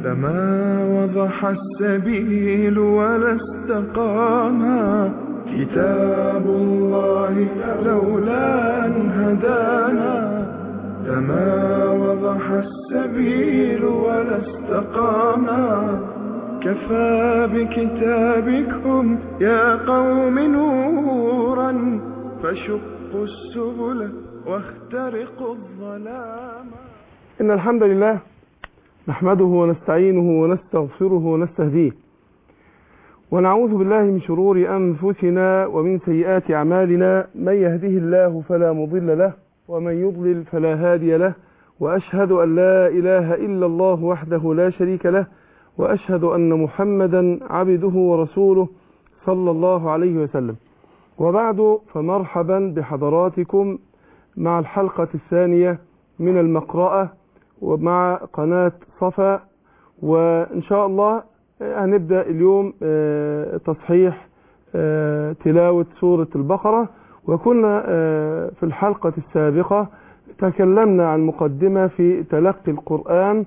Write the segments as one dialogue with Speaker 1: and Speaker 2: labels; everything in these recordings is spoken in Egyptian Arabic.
Speaker 1: لما وضح السبيل ولا استقاما كتاب الله لولا أن هدانا لما وضح السبيل ولا استقاما كفى بكتابكم يا قوم نورا فشقوا السبل واخترقوا الظلام
Speaker 2: إن الحمد لله نحمده ونستعينه ونستغفره ونستهديه ونعوذ بالله من شرور أنفسنا ومن سيئات أعمالنا من يهده الله فلا مضل له ومن يضلل فلا هادي له وأشهد أن لا إله إلا الله وحده لا شريك له وأشهد أن محمدا عبده ورسوله صلى الله عليه وسلم وبعد فمرحبا بحضراتكم مع الحلقة الثانية من المقرأة ومع قناة صفا وإن شاء الله هنبدأ اليوم تصحيح تلاوة سورة البقرة وكنا في الحلقة السابقة تكلمنا عن مقدمة في تلقي القرآن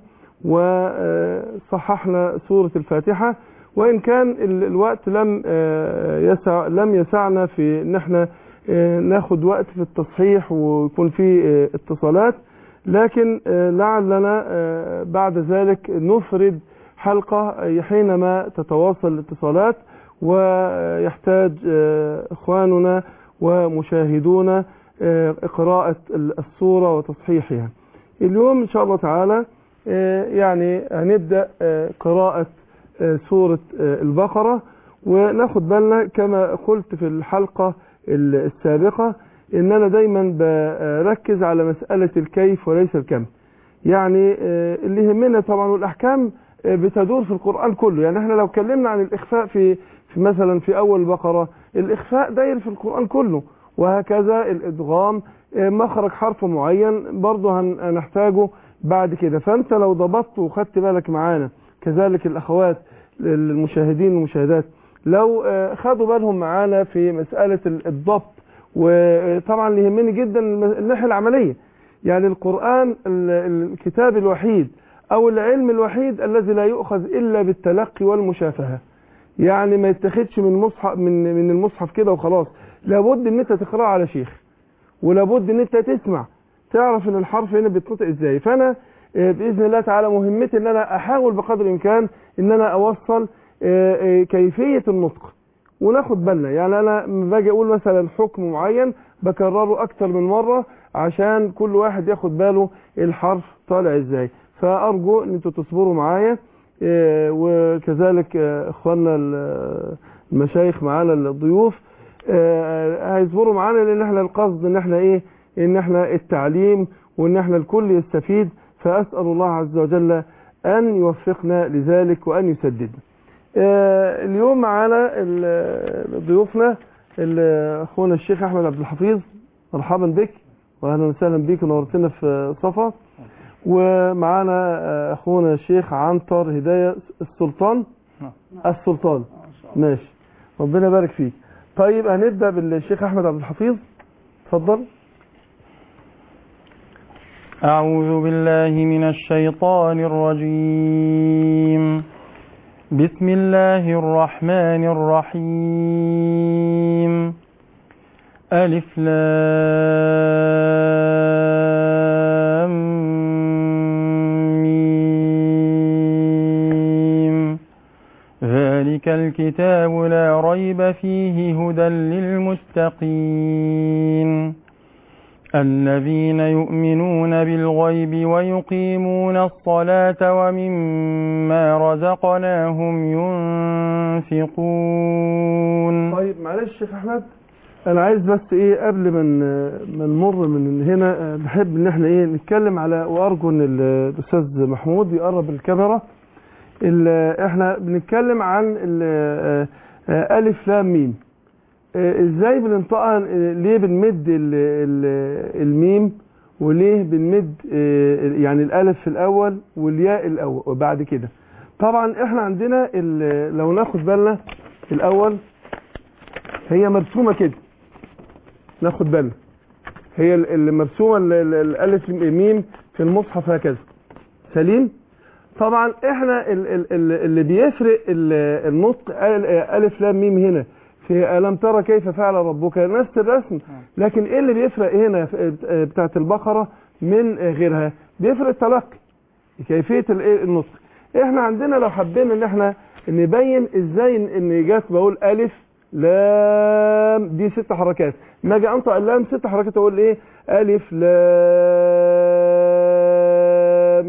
Speaker 2: وصححنا سورة الفاتحة وإن كان الوقت لم يسع لم يسعنا في ان احنا ناخد وقت في التصحيح ويكون في اتصالات لكن لعلنا بعد ذلك نفرد حلقة حينما تتواصل الاتصالات ويحتاج اخواننا ومشاهدونا قراءة الصورة وتصحيحها اليوم ان شاء الله تعالى يعني هنبدأ قراءة سورة البقرة وناخد بالنا كما قلت في الحلقة السابقة ان انا دايما بركز على مسألة الكيف وليس الكم يعني اللي يهمنا طبعا والاحكام بتدور في القرآن كله يعني احنا لو اتكلمنا عن الاخفاء في, في مثلا في اول البقرة الاخفاء داير في القرآن كله وهكذا الادغام مخرج حرف معين برضه هنحتاجه بعد كده فانت لو ضبطت وخدت بالك معانا كذلك الاخوات المشاهدين والمشاهدات لو خدوا بالهم معانا في مسألة الضبط وطبعا اللي يهمني جدا الناحية العملية يعني القرآن الكتاب الوحيد او العلم الوحيد الذي لا يؤخذ الا بالتلقي والمشافهة يعني ما يتخدش من مصحف من من المصحف كده وخلاص لابد ان انت تقراه على شيخ ولابد ان انت تسمع تعرف ان الحرف هنا بيتنطق ازاي فانا باذن الله تعالى مهمتي ان انا احاول بقدر الامكان ان انا اوصل كيفية النطق وناخد بالنا يعني انا باجي اقول مثلا حكم معين بكرره اكتر من مرة عشان كل واحد ياخد باله الحرف طالع ازاي فارجو ان انتوا تصبروا معايا وكذلك اخواننا المشايخ معانا الضيوف هيصبروا معانا لان احنا القصد ان احنا ايه ان احنا التعليم وان احنا الكل يستفيد فاسال الله عز وجل ان يوفقنا لذلك وان يسددنا اليوم معانا ضيوفنا اخونا الشيخ احمد عبد الحفيظ مرحبا بك واهلا وسهلا بك ونورتنا في صفا ومعانا اخونا الشيخ عنتر هدايه السلطان السلطان ماشي ربنا يبارك فيك طيب هنبدا بالشيخ احمد عبد الحفيظ اتفضل
Speaker 3: أعوذ بالله من الشيطان الرجيم بسم الله الرحمن الرحيم ألف لام ميم ذلك الكتاب لا ريب فيه هدى للمتقين الذين يؤمنون بالغيب ويقيمون الصلاة ومما رزقناهم ينفقون
Speaker 2: طيب معلش شيخ احمد انا عايز بس ايه قبل ما ما نمر من هنا بحب ان احنا ايه نتكلم على وارجو ان الاستاذ محمود يقرب الكاميرا احنا بنتكلم عن الف لام ميم ازاي بننطقها ليه بنمد ال ال الميم وليه بنمد يعني الالف في الاول والياء الاول وبعد كده طبعا احنا عندنا لو ناخد بالنا الاول هي مرسومه كده ناخد بالنا هي المرسومه الالف ميم في المصحف هكذا سليم طبعا احنا ال- ال- ال- اللي بيفرق ال- النطق ال- الف لام ميم هنا في الم ترى كيف فعل ربك نفس الرسم لكن ايه اللي بيفرق هنا في- بتاعت البقره من غيرها بيفرق التلقي كيفيه الايه النطق احنا عندنا لو حبينا ان احنا نبين ازاي ان- ان جت بقول الف لام دي ست حركات ما اجي انطق اللام ست حركات اقول ايه الف لام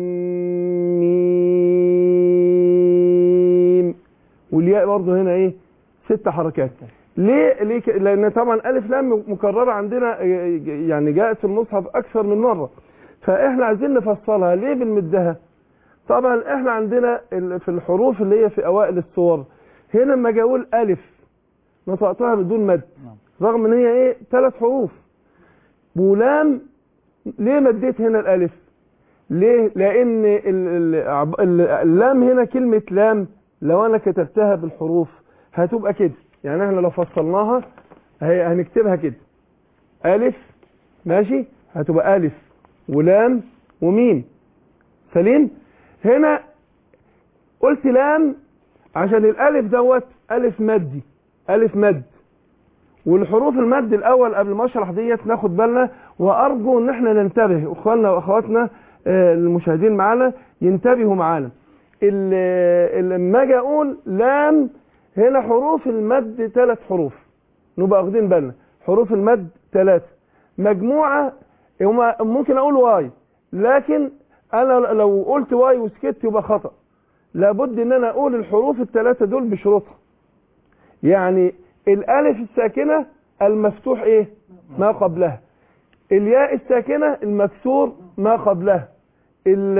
Speaker 2: ميم والياء برضه هنا ايه ست حركات ليه ليه ك- لان طبعا الف لام مكرره عندنا يعني جاءت في المصحف اكثر من مره فاحنا عايزين نفصلها ليه بنمدها طبعا احنا عندنا ال- في الحروف اللي هي في اوائل الصور هنا لما اجي اقول الف نطقتها بدون مد
Speaker 3: نعم.
Speaker 2: رغم ان هي ايه ثلاث حروف ولام ليه مديت هنا الالف ليه لان ال- ال- عب- ال- اللام هنا كلمه لام لو انا كتبتها بالحروف هتبقى كده يعني احنا لو فصلناها هي هنكتبها كده الف ماشي هتبقى الف ولام وميم سليم هنا قلت لام عشان الالف دوت الف مدي الف مد والحروف المد الاول قبل ما اشرح ديت ناخد بالنا وارجو ان احنا ننتبه اخواننا واخواتنا آه، المشاهدين معانا ينتبهوا معانا ال- ال- لما اجي اقول لام هنا حروف المد ثلاث حروف نبقى واخدين بالنا حروف المد ثلاثه مجموعه هما ممكن اقول واي لكن انا لو قلت واي وسكت يبقى خطا لابد ان انا اقول الحروف الثلاثه دول بشروطها يعني الالف الساكنه المفتوح ايه ما قبلها الياء الساكنه المكسور ما قبلها ال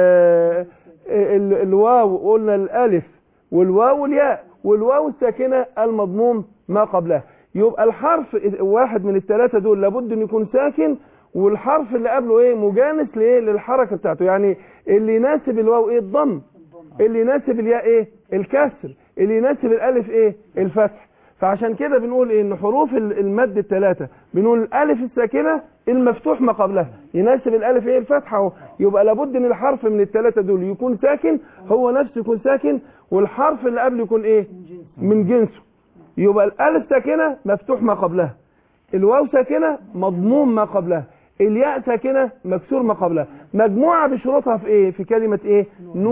Speaker 2: ال الواو قلنا الالف والواو والياء والواو الساكنه المضموم ما قبلها يبقى الحرف واحد من الثلاثه دول لابد ان يكون ساكن والحرف اللي قبله ايه مجانس لايه للحركه بتاعته يعني اللي يناسب الواو ايه الضم اللي يناسب الياء ايه الكسر اللي يناسب الالف ايه الفتح فعشان كده بنقول ايه ان حروف ال- المد الثلاثه بنقول الالف الساكنه المفتوح ما قبلها يناسب الالف ايه الفتحه اهو يبقى لابد ان الحرف من الثلاثه دول يكون ساكن هو نفسه يكون ساكن والحرف اللي قبله يكون ايه من جنسه يبقى الالف ساكنه مفتوح ما قبلها الواو ساكنه مضموم ما قبلها الياء ساكنه مكسور ما قبلها مجموعه بشروطها في ايه في كلمه ايه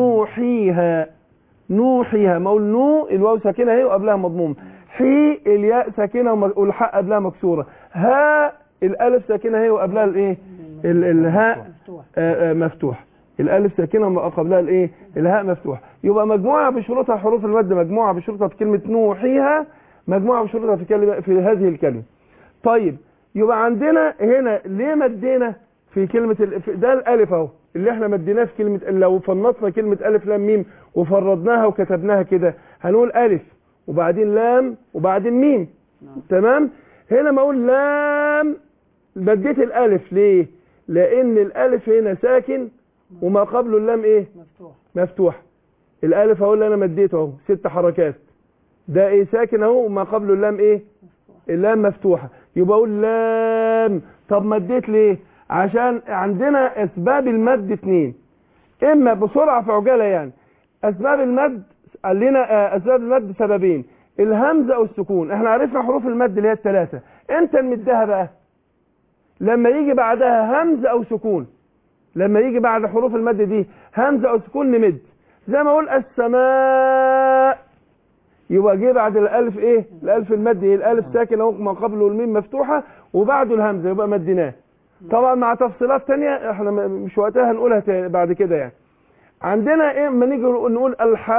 Speaker 2: نوحيها نوحيها ما اقول نو الواو ساكنه اهي وقبلها مضموم حي الياء ساكنه وم- والحاء قبلها مكسوره ها الالف ساكنه اهي وقبلها الايه ال- الهاء آه، آه، مفتوح الالف ساكنه وقبلها الايه الهاء مفتوح يبقى مجموعه بشروطها حروف المد مجموعه بشروطها في كلمه نوحيها مجموعه بشروطها في كلمه في هذه الكلمه طيب يبقى عندنا هنا ليه مدينا في كلمة ال... في- ده الألف أهو اللي احنا مديناه في كلمة لو فنطنا كلمة ألف لام ميم وفردناها وكتبناها كده هنقول ألف وبعدين لام وبعدين ميم تمام هنا ما أقول لام مديت الألف ليه لأن الألف هنا ساكن وما قبله اللام إيه
Speaker 4: مفتوح
Speaker 2: مفتوح الألف أهو اللي أنا مديته أهو ست حركات ده إيه ساكن أهو وما قبله اللام إيه اللام مفتوحة يبقى اقول لام طب مديت ليه عشان عندنا اسباب المد اتنين اما بسرعة في عجالة يعني اسباب المد قال لنا آه، اسباب المد سببين الهمزة والسكون احنا عرفنا حروف المد اللي هي الثلاثة امتى نمدها بقى لما يجي بعدها همزة او سكون لما يجي بعد حروف المد دي همزة او سكون نمد زي ما اقول السماء يبقى جه بعد الالف ايه الالف المد ايه الالف ساكن اهو ما قبله الميم مفتوحه وبعده الهمزه يبقى مديناه طبعا مع تفصيلات تانية احنا م- مش وقتها هنقولها تاني بعد كده يعني عندنا ايه اما نيجي نقول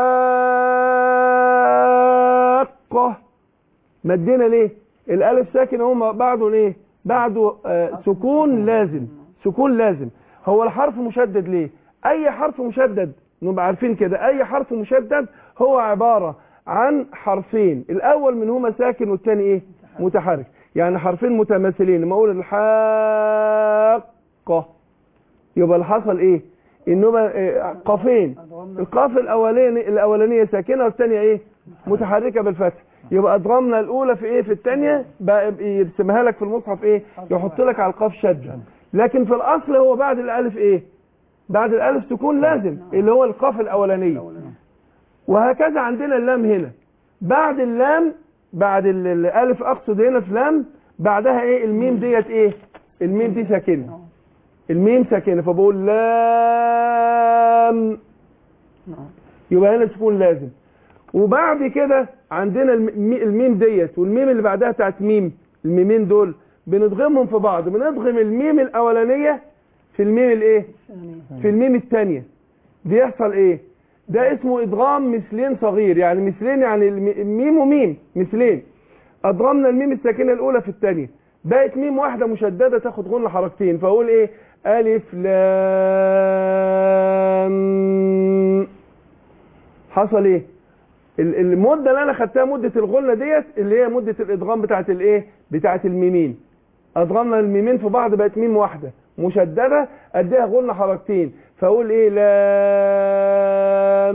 Speaker 2: الحاقه مدينا ليه الالف ساكن اهو ما بعده ايه بعده آه سكون لازم سكون لازم هو الحرف مشدد ليه اي حرف مشدد نبقى عارفين كده اي حرف مشدد هو عبارة عن حرفين الاول منهما ساكن والثاني ايه متحرك يعني حرفين متماثلين لما اقول الحاقة يبقى اللي حصل ايه انما إيه، قافين القاف الاولاني الاولانيه ساكنه والثانيه ايه متحركه بالفتح يبقى ادغمنا الاولى في ايه في الثانيه بقى يرسمها لك في المصحف ايه يحط لك على القاف شده لكن في الاصل هو بعد الالف ايه بعد الالف سكون لازم اللي هو القاف الاولانيه وهكذا عندنا اللام هنا بعد اللام بعد ال- الالف اقصد هنا في لام بعدها ايه الميم ديت ايه الميم دي ساكنه الميم ساكنه فبقول لام يبقى هنا سكون لازم وبعد كده عندنا الم- الميم ديت والميم اللي بعدها بتاعت ميم الميمين دول بندغمهم في بعض بندغم الميم الاولانيه في الميم الايه في الميم الثانيه دي يحصل ايه ده اسمه ادغام مثلين صغير يعني مثلين يعني الم- ميم وميم مثلين ادغمنا الميم الساكنه الاولى في الثانيه بقت ميم واحده مشدده تاخد غنى حركتين فاقول ايه الف لام حصل ايه ال- المده اللي انا خدتها مده الغنه ديت اللي هي مده الادغام بتاعت الايه بتاعت الميمين ادغمنا الميمين في بعض بقت ميم واحده مشدده اديها غنه حركتين فاقول ايه لام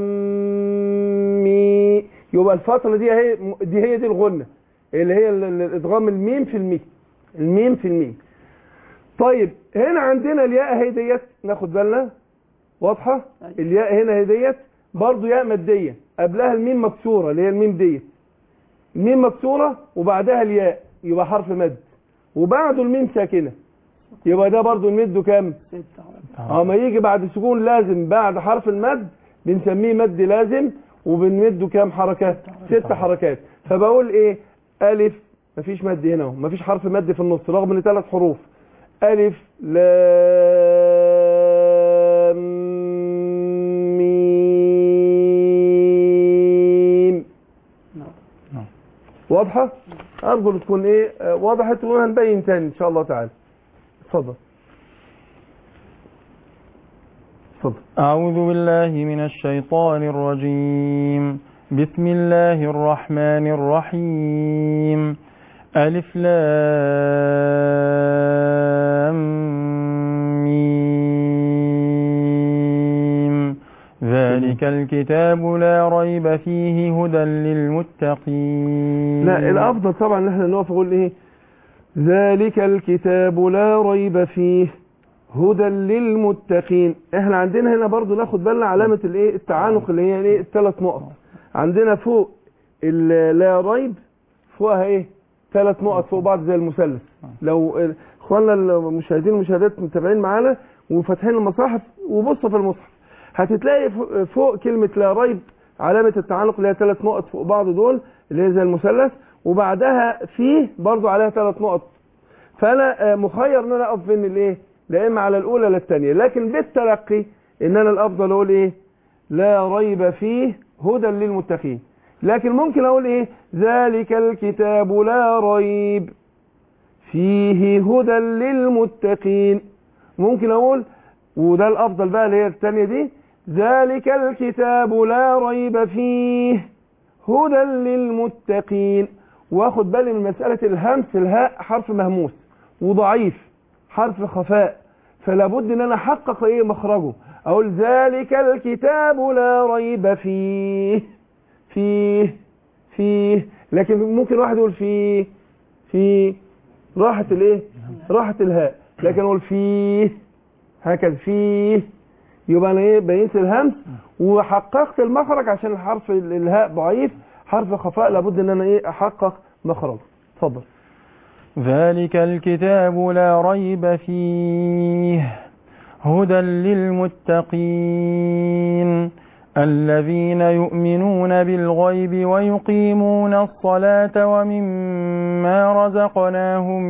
Speaker 2: مي يبقى الفتره دي هي دي هي دي الغنه اللي هي ال- ال- الادغام الميم في الميم الميم في الميم طيب هنا عندنا الياء اهي ديت ناخد بالنا واضحه الياء هنا اهي ديت برضه ياء ماديه قبلها الميم مكسوره اللي هي الميم ديت الميم مكسوره وبعدها الياء يبقى حرف مد وبعده الميم ساكنه يبقى ده برضه نمده كام اه ما يجي بعد سكون لازم بعد حرف المد بنسميه مد لازم وبنمده كام حركه ست حركات فبقول ايه الف مفيش مد هنا اهو مفيش حرف مد في النص رغم ان ثلاث حروف الف لام ميم واضحه ارجو إن تكون ايه آه، وضحت وهنبين تاني ان شاء الله تعالى اتفضل اتفضل
Speaker 3: أعوذ بالله من الشيطان الرجيم بسم الله الرحمن الرحيم ألف لام ميم ذلك الكتاب لا ريب فيه هدى للمتقين
Speaker 2: لا الافضل طبعا ان احنا نقف نقول ايه ذلك الكتاب لا ريب فيه هدى للمتقين احنا عندنا هنا برضو ناخد بالنا علامة الايه التعانق اللي هي ايه الثلاث نقط عندنا فوق ال- لا ريب فوقها ايه ثلاث نقط فوق بعض زي المثلث لو ال- اخواننا المشاهدين والمشاهدات متابعين معانا وفاتحين المصاحف وبصوا في المصحف هتتلاقي ف- فوق كلمة لا ريب علامة التعانق اللي هي ثلاث نقط فوق بعض دول اللي هي زي المثلث وبعدها فيه برضو عليها ثلاث نقط فانا آه، مخير ان انا اقف بين الايه لا اما على الاولى لا الثانيه لكن بالتلقي ان انا الافضل اقول ايه لا ريب فيه هدى للمتقين لكن ممكن اقول ايه ذلك الكتاب لا ريب فيه هدى للمتقين ممكن اقول وده الافضل بقى اللي هي الثانيه دي ذلك الكتاب لا ريب فيه هدى للمتقين واخد بالي من مسألة الهمس الهاء حرف مهموس وضعيف حرف خفاء فلا بد ان انا احقق ايه مخرجه اقول ذلك الكتاب لا ريب فيه فيه فيه لكن ممكن واحد يقول فيه فيه راحت الايه راحت الهاء لكن اقول فيه هكذا فيه يبقى انا ايه بينت الهمس وحققت المخرج عشان الحرف ال- الهاء ضعيف حرف خفاء لابد ان انا ايه احقق مخرجه اتفضل
Speaker 3: ذلك الكتاب لا ريب فيه هدى للمتقين الذين يؤمنون بالغيب ويقيمون الصلاة ومما رزقناهم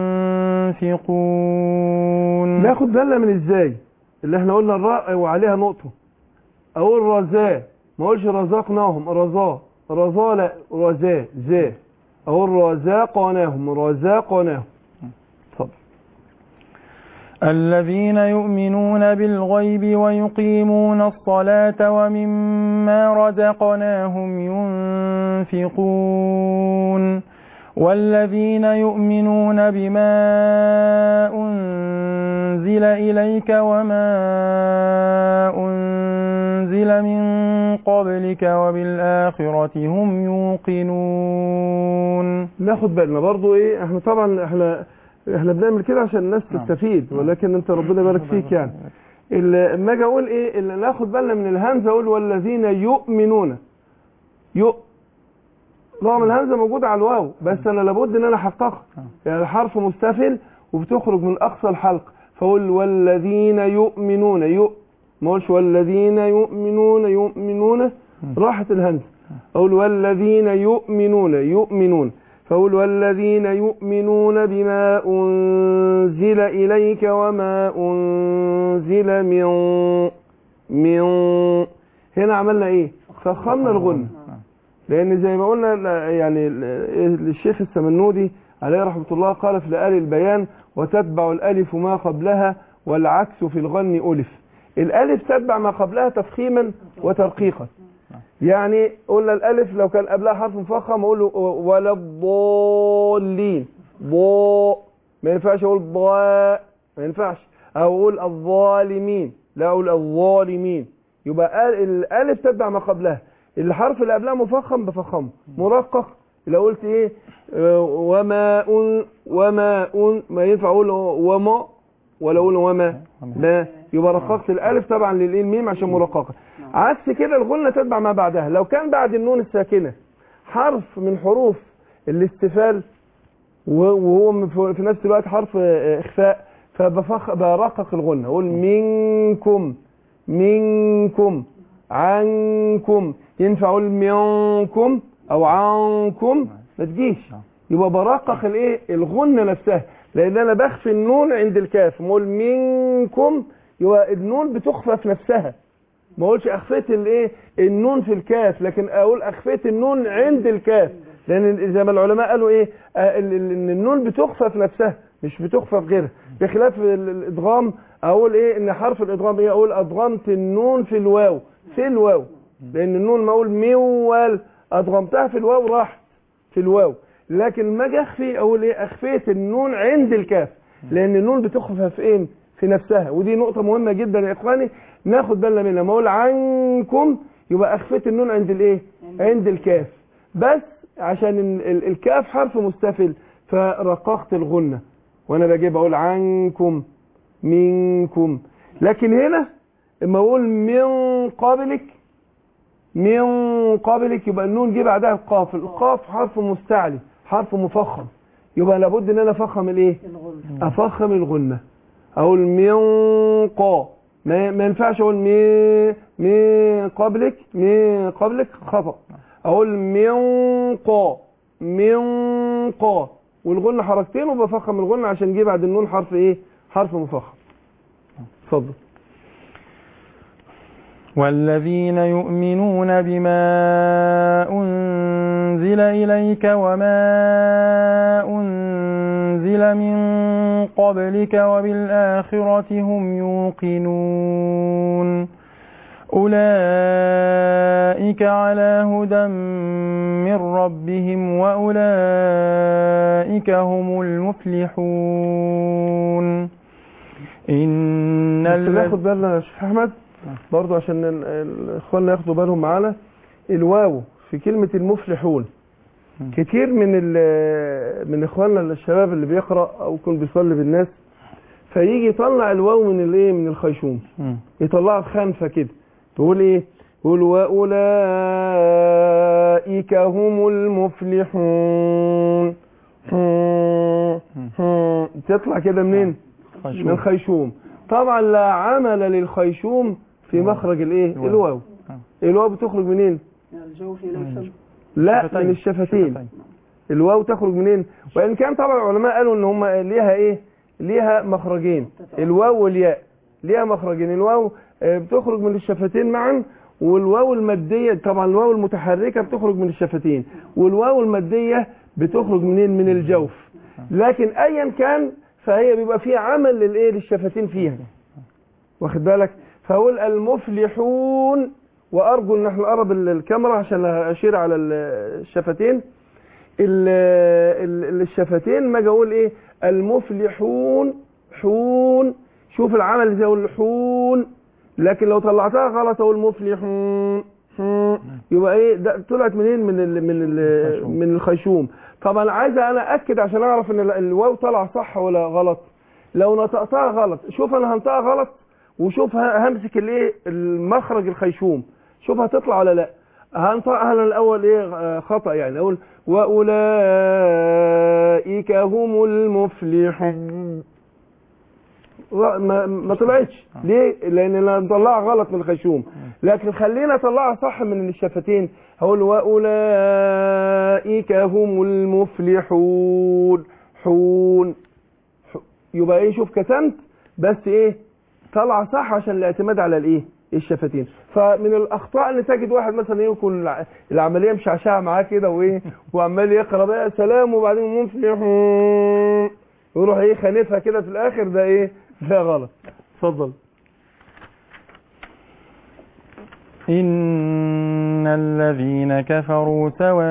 Speaker 3: ينفقون
Speaker 2: ناخد بالنا من ازاي اللي احنا قلنا الراء وعليها نقطه اقول رزاه ما اقولش رزقناهم رزاه رزاه لا رزاه زاه اقول رزاقناهم رزاقناهم اتفضل
Speaker 3: الذين يؤمنون بالغيب ويقيمون الصلاة ومما رزقناهم ينفقون والذين يؤمنون بما أنزل إليك وما أنزل من قبلك وبالآخرة هم يوقنون
Speaker 2: ناخد بالنا برضو ايه احنا طبعا احنا احنا بنعمل كده عشان الناس
Speaker 3: نعم.
Speaker 2: تستفيد ولكن انت ربنا يبارك فيك يعني ال- اما اجي اقول ايه اللي ناخد بالنا من الهمزه اقول والذين يؤمنون يؤ رغم الهمزه موجوده على الواو بس انا لابد ان انا احققها يعني الحرف مستفل وبتخرج من اقصى الحلق فاقول والذين يؤمنون يؤ ما اقولش والذين يؤمنون يؤمنون راحت الهمزه اقول والذين يؤمنون يؤمنون فاقول والذين يؤمنون بما انزل اليك وما انزل من من هنا عملنا ايه فخمنا الغنه لان زي ما قلنا لا- يعني ال- الشيخ السمنودي عليه رحمه الله قال في الآل البيان وتتبع الالف ما قبلها والعكس في الغن الف الالف تتبع ما قبلها تفخيما وترقيقا يعني قلنا الالف لو كان قبلها حرف مفخم اقول له ولا الضالين ضاء ما ينفعش اقول ضاء ما ينفعش او اقول الظالمين لا اقول الظالمين يبقى ال- الالف تتبع ما قبلها الحرف اللي قبلها مفخم بفخمه مرقق لو قلت ايه آه، وما أن وما أن ما ينفع اقول وما ولا اقول وما لا يبقى رققت الالف طبعا للايه الميم عشان مرققه عكس كده الغنه تتبع ما بعدها لو كان بعد النون الساكنه حرف من حروف الاستفال و- وهو من- في في نفس الوقت حرف آه، اخفاء فبفخ برقق الغنه اقول منكم منكم عنكم ينفع اقول منكم او عنكم ما تجيش يبقى برقق الايه الغنه نفسها لان انا بخفي النون عند الكاف اقول منكم يبقى النون بتخفى في نفسها ما اقولش اخفيت الايه النون في الكاف لكن اقول اخفيت النون عند الكاف لان زي ما العلماء قالوا ايه آه، ال- ال- ان النون بتخفى في نفسها مش بتخفى في غيرها بخلاف ال- الادغام اقول ايه ان حرف الادغام ايه اقول ادغمت النون في الواو في الواو لان النون ما اقول ميوال ادغمتها في الواو راحت في الواو لكن ما اجي اخفي اقول ايه اخفيت النون عند الكاف لان النون بتخفى في ايه في نفسها ودي نقطة مهمة جدا يا اخواني ناخد بالنا منها ما اقول عنكم يبقى اخفيت النون عند الايه عند الكاف بس عشان ال- ال- الكاف حرف مستفل فرققت الغنة وانا بجيب اقول عنكم منكم لكن هنا اما اقول من قبلك من قبلك يبقى النون جه بعدها القاف القاف حرف مستعلي حرف مفخم يبقى لابد ان انا افخم الايه افخم الغنه اقول من قا ما ما ينفعش اقول من من قبلك من قبلك خطا اقول من قا من قا والغنه حركتين وبفخم الغنه عشان جه بعد النون حرف ايه حرف مفخم اتفضل
Speaker 3: والذين يؤمنون بما أنزل إليك وما أنزل من قبلك وبالآخرة هم يوقنون أولئك على هدى من ربهم وأولئك هم المفلحون إن
Speaker 2: بس
Speaker 3: الذين
Speaker 2: ناخد بالنا يا شيخ احمد برضو عشان ال- ال- اخواننا ياخدوا بالهم معانا الواو في كلمة المفلحون
Speaker 3: مم.
Speaker 2: كتير من ال- من اخواننا الشباب اللي بيقرا او يكون بيصلي بالناس فيجي يطلع الواو من الايه من الخيشوم
Speaker 3: مم.
Speaker 2: يطلعها خنفه كده تقول ايه يقول واولئك هم المفلحون تطلع كده منين
Speaker 3: خشوع.
Speaker 2: من الخيشوم طبعا لا عمل للخيشوم في مخرج الايه
Speaker 3: الواو.
Speaker 2: الواو
Speaker 3: آه.
Speaker 2: الواو بتخرج منين
Speaker 4: الجوف إلى الفم
Speaker 2: لا
Speaker 3: شفتين.
Speaker 2: من الشفتين الواو تخرج منين وان كان طبعا العلماء قالوا ان هم ليها ايه ليها مخرجين الواو والياء ليها مخرجين الواو آه، بتخرج من الشفتين معا والواو المادية طبعا الواو المتحركة بتخرج من الشفتين والواو المادية بتخرج منين من الجوف لكن ايا كان فهي بيبقى فيها عمل للايه للشفتين فيها واخد بالك فاقول المفلحون وارجو ان احنا نقرب ال- الكاميرا عشان اشير على ال- الشفتين ال- ال- الشفتين ما اجي اقول ايه المفلحون حون شوف العمل ازاي اقول حون لكن لو طلعتها غلط اقول مفلحون حون. يبقى ايه ده طلعت منين من ال من ال
Speaker 3: الخيشوم.
Speaker 2: من الخيشوم طبعا عايز انا اكد عشان اعرف ان ال- الواو طلع صح ولا غلط لو نطقتها غلط شوف انا هنطقها غلط وشوف ه- همسك الايه المخرج الخيشوم شوف هتطلع ولا لا هنطقها انا الاول ايه آه، خطا يعني اقول واولئك هم المفلحون لا، ما, ما طلعتش ليه لان انا مطلعها غلط من الخيشوم لكن خلينا اطلعها صح من الشفتين هقول واولئك هم المفلحون حون ح- يبقى ايه شوف كتمت بس ايه طلع صح عشان الاعتماد على الايه الشفتين فمن الاخطاء ان تجد واحد مثلا يكون الع- العمليه مشعشعه معاه كده وايه وعمال يقرا بقى سلام وبعدين مفلحون ويروح ايه خانفها كده في الاخر ده ايه ده غلط اتفضل
Speaker 3: إن الذين كفروا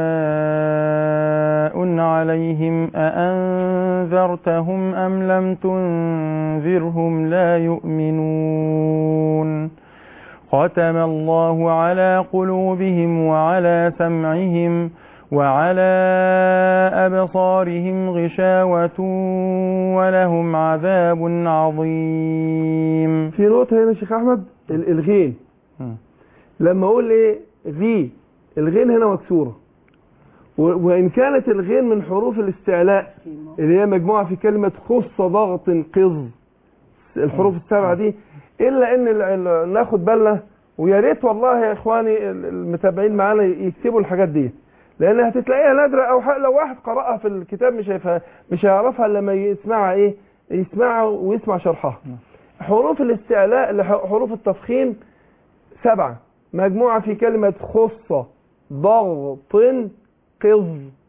Speaker 3: سواء عليهم أأنذرتهم أم لم تنذرهم لا يؤمنون ختم الله على قلوبهم وعلى سمعهم وعلى أبصارهم غشاوة ولهم عذاب عظيم
Speaker 2: في نقطه هنا يا شيخ احمد ال- الغين
Speaker 3: مم.
Speaker 2: لما اقول ايه غي الغين هنا مكسوره و- وان كانت الغين من حروف الاستعلاء اللي هي مجموعه في كلمه خص ضغط قظ الحروف السبعه دي الا ان ال- ال- ناخد بالنا ويا ريت والله يا اخواني ال- المتابعين معانا يكتبوا الحاجات دي لان هتتلاقيها نادره او ح- لو واحد قراها في الكتاب مش هيفهم مش هيعرفها إلا لما يسمعها ايه يسمعها ويسمع شرحها حروف الاستعلاء اللي ح- حروف التفخيم سبعة مجموعة في كلمة خصة ضغط قظ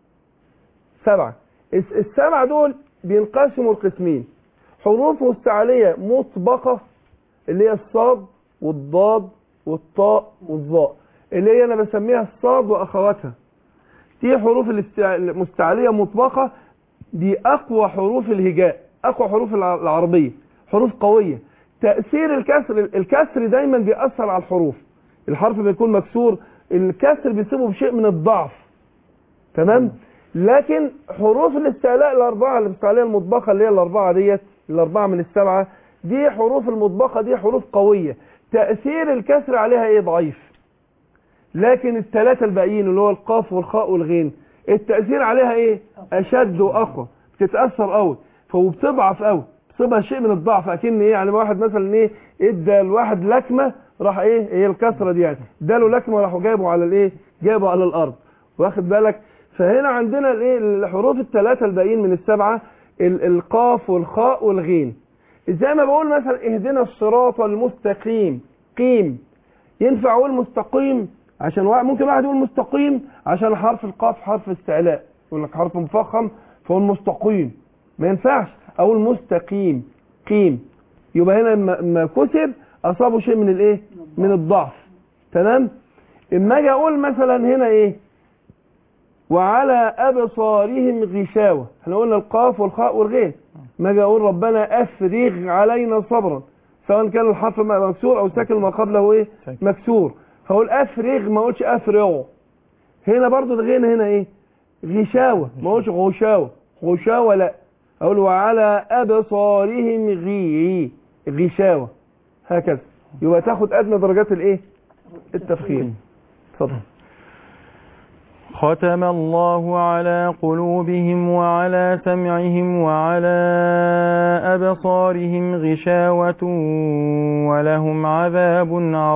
Speaker 2: سبعة الس- السبعة دول بينقسموا القسمين حروف مستعلية مطبقة اللي هي الصاد والضاد والطاء والظاء اللي هي انا بسميها الصاد واخواتها دي حروف الاستع- المستعلية مطبقة دي اقوى حروف الهجاء اقوى حروف الع- العربية حروف قوية تأثير الكسر الكسر دايما بيأثر على الحروف الحرف بيكون مكسور الكسر بيسيبه بشيء من الضعف تمام لكن حروف الاستعلاء الأربعة الاستعلاء المطبقة اللي هي الأربعة ديت الأربعة من السبعة دي حروف المطبقة دي حروف قوية تأثير الكسر عليها ايه ضعيف لكن الثلاثة الباقيين اللي هو القاف والخاء والغين التأثير عليها ايه أشد وأقوى بتتأثر قوي فبتضعف قوي بتصيبها شيء من الضعف اكن ايه يعني واحد مثلا ايه ادى الواحد لكمه راح ايه هي الكسره دي يعني اداله لكمه راحوا جايبه على الايه جايبه على الارض واخد بالك فهنا عندنا الايه الحروف الثلاثه الباقيين من السبعه ال- القاف والخاء والغين زي ما بقول مثلا اهدنا الصراط المستقيم قيم ينفع اقول مستقيم عشان واحد ممكن واحد يقول مستقيم عشان حرف القاف حرف استعلاء يقول لك حرف مفخم فهو مستقيم ما ينفعش اقول مستقيم قيم يبقى هنا لما لما كسر اصابه شيء من الايه من الضعف تمام اما اجي اقول مثلا هنا ايه وعلى ابصارهم غشاوه احنا قلنا القاف والخاء والغين ما اجي اقول ربنا افرغ علينا صبرا سواء كان الحرف مكسور او ساكن ما قبله ايه
Speaker 3: ساكن.
Speaker 2: مكسور فاقول افرغ ما اقولش افرغ هنا برضو الغين هنا ايه غشاوه ما اقولش غشاوه غشاوه لا اقول وعلى ابصارهم غي غشاوه هكذا يبقى تاخد ادنى درجات الايه التفخيم اتفضل
Speaker 3: ختم الله على قلوبهم وعلى سمعهم وعلى أبصارهم غشاوة ولهم عذاب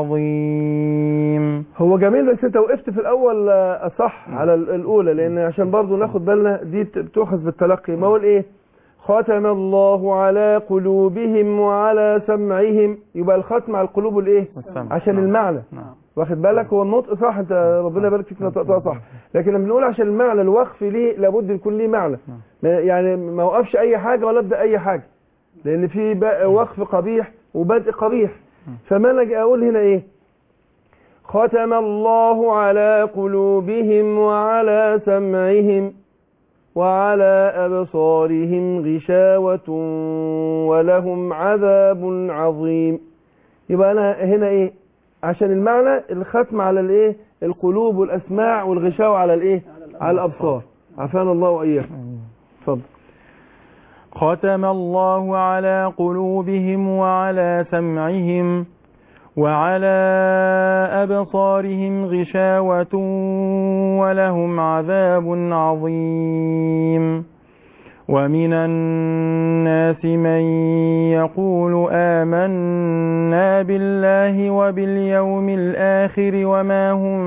Speaker 3: عظيم
Speaker 2: هو جميل بس انت وقفت في الاول آه، صح على ال- الاولى لان عشان برضو ناخد بالنا دي ت- بتؤخذ بالتلقي ما هو ايه ختم الله على قلوبهم وعلى سمعهم يبقى الختم على القلوب الايه
Speaker 3: والسمع.
Speaker 2: عشان
Speaker 3: نعم.
Speaker 2: المعنى
Speaker 3: نعم
Speaker 2: واخد بالك هو النطق صح انت ربنا يبارك فيك نطقتها صح لكن لما بنقول عشان المعنى الوقف ليه لابد يكون ليه معنى
Speaker 3: نعم.
Speaker 2: ما- يعني ما وقفش اي حاجه ولا ابدا اي حاجه لان في بقى وقف قبيح وبدء قبيح فما انا أجي اقول هنا ايه ختم الله على قلوبهم وعلى سمعهم وعلى أبصارهم غشاوة ولهم عذاب عظيم يبقى أنا هنا إيه عشان المعنى الختم على الإيه القلوب والأسماع والغشاوة على الإيه على الأبصار عافانا الله وإياكم اتفضل
Speaker 3: ختم الله على قلوبهم وعلى سمعهم وعلى أبصارهم غشاوة ولهم عذاب عظيم ومن الناس من يقول آمنا بالله وباليوم الآخر وما هم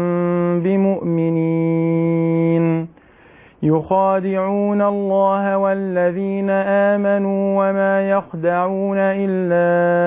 Speaker 3: بمؤمنين يخادعون الله والذين آمنوا وما يخدعون إلا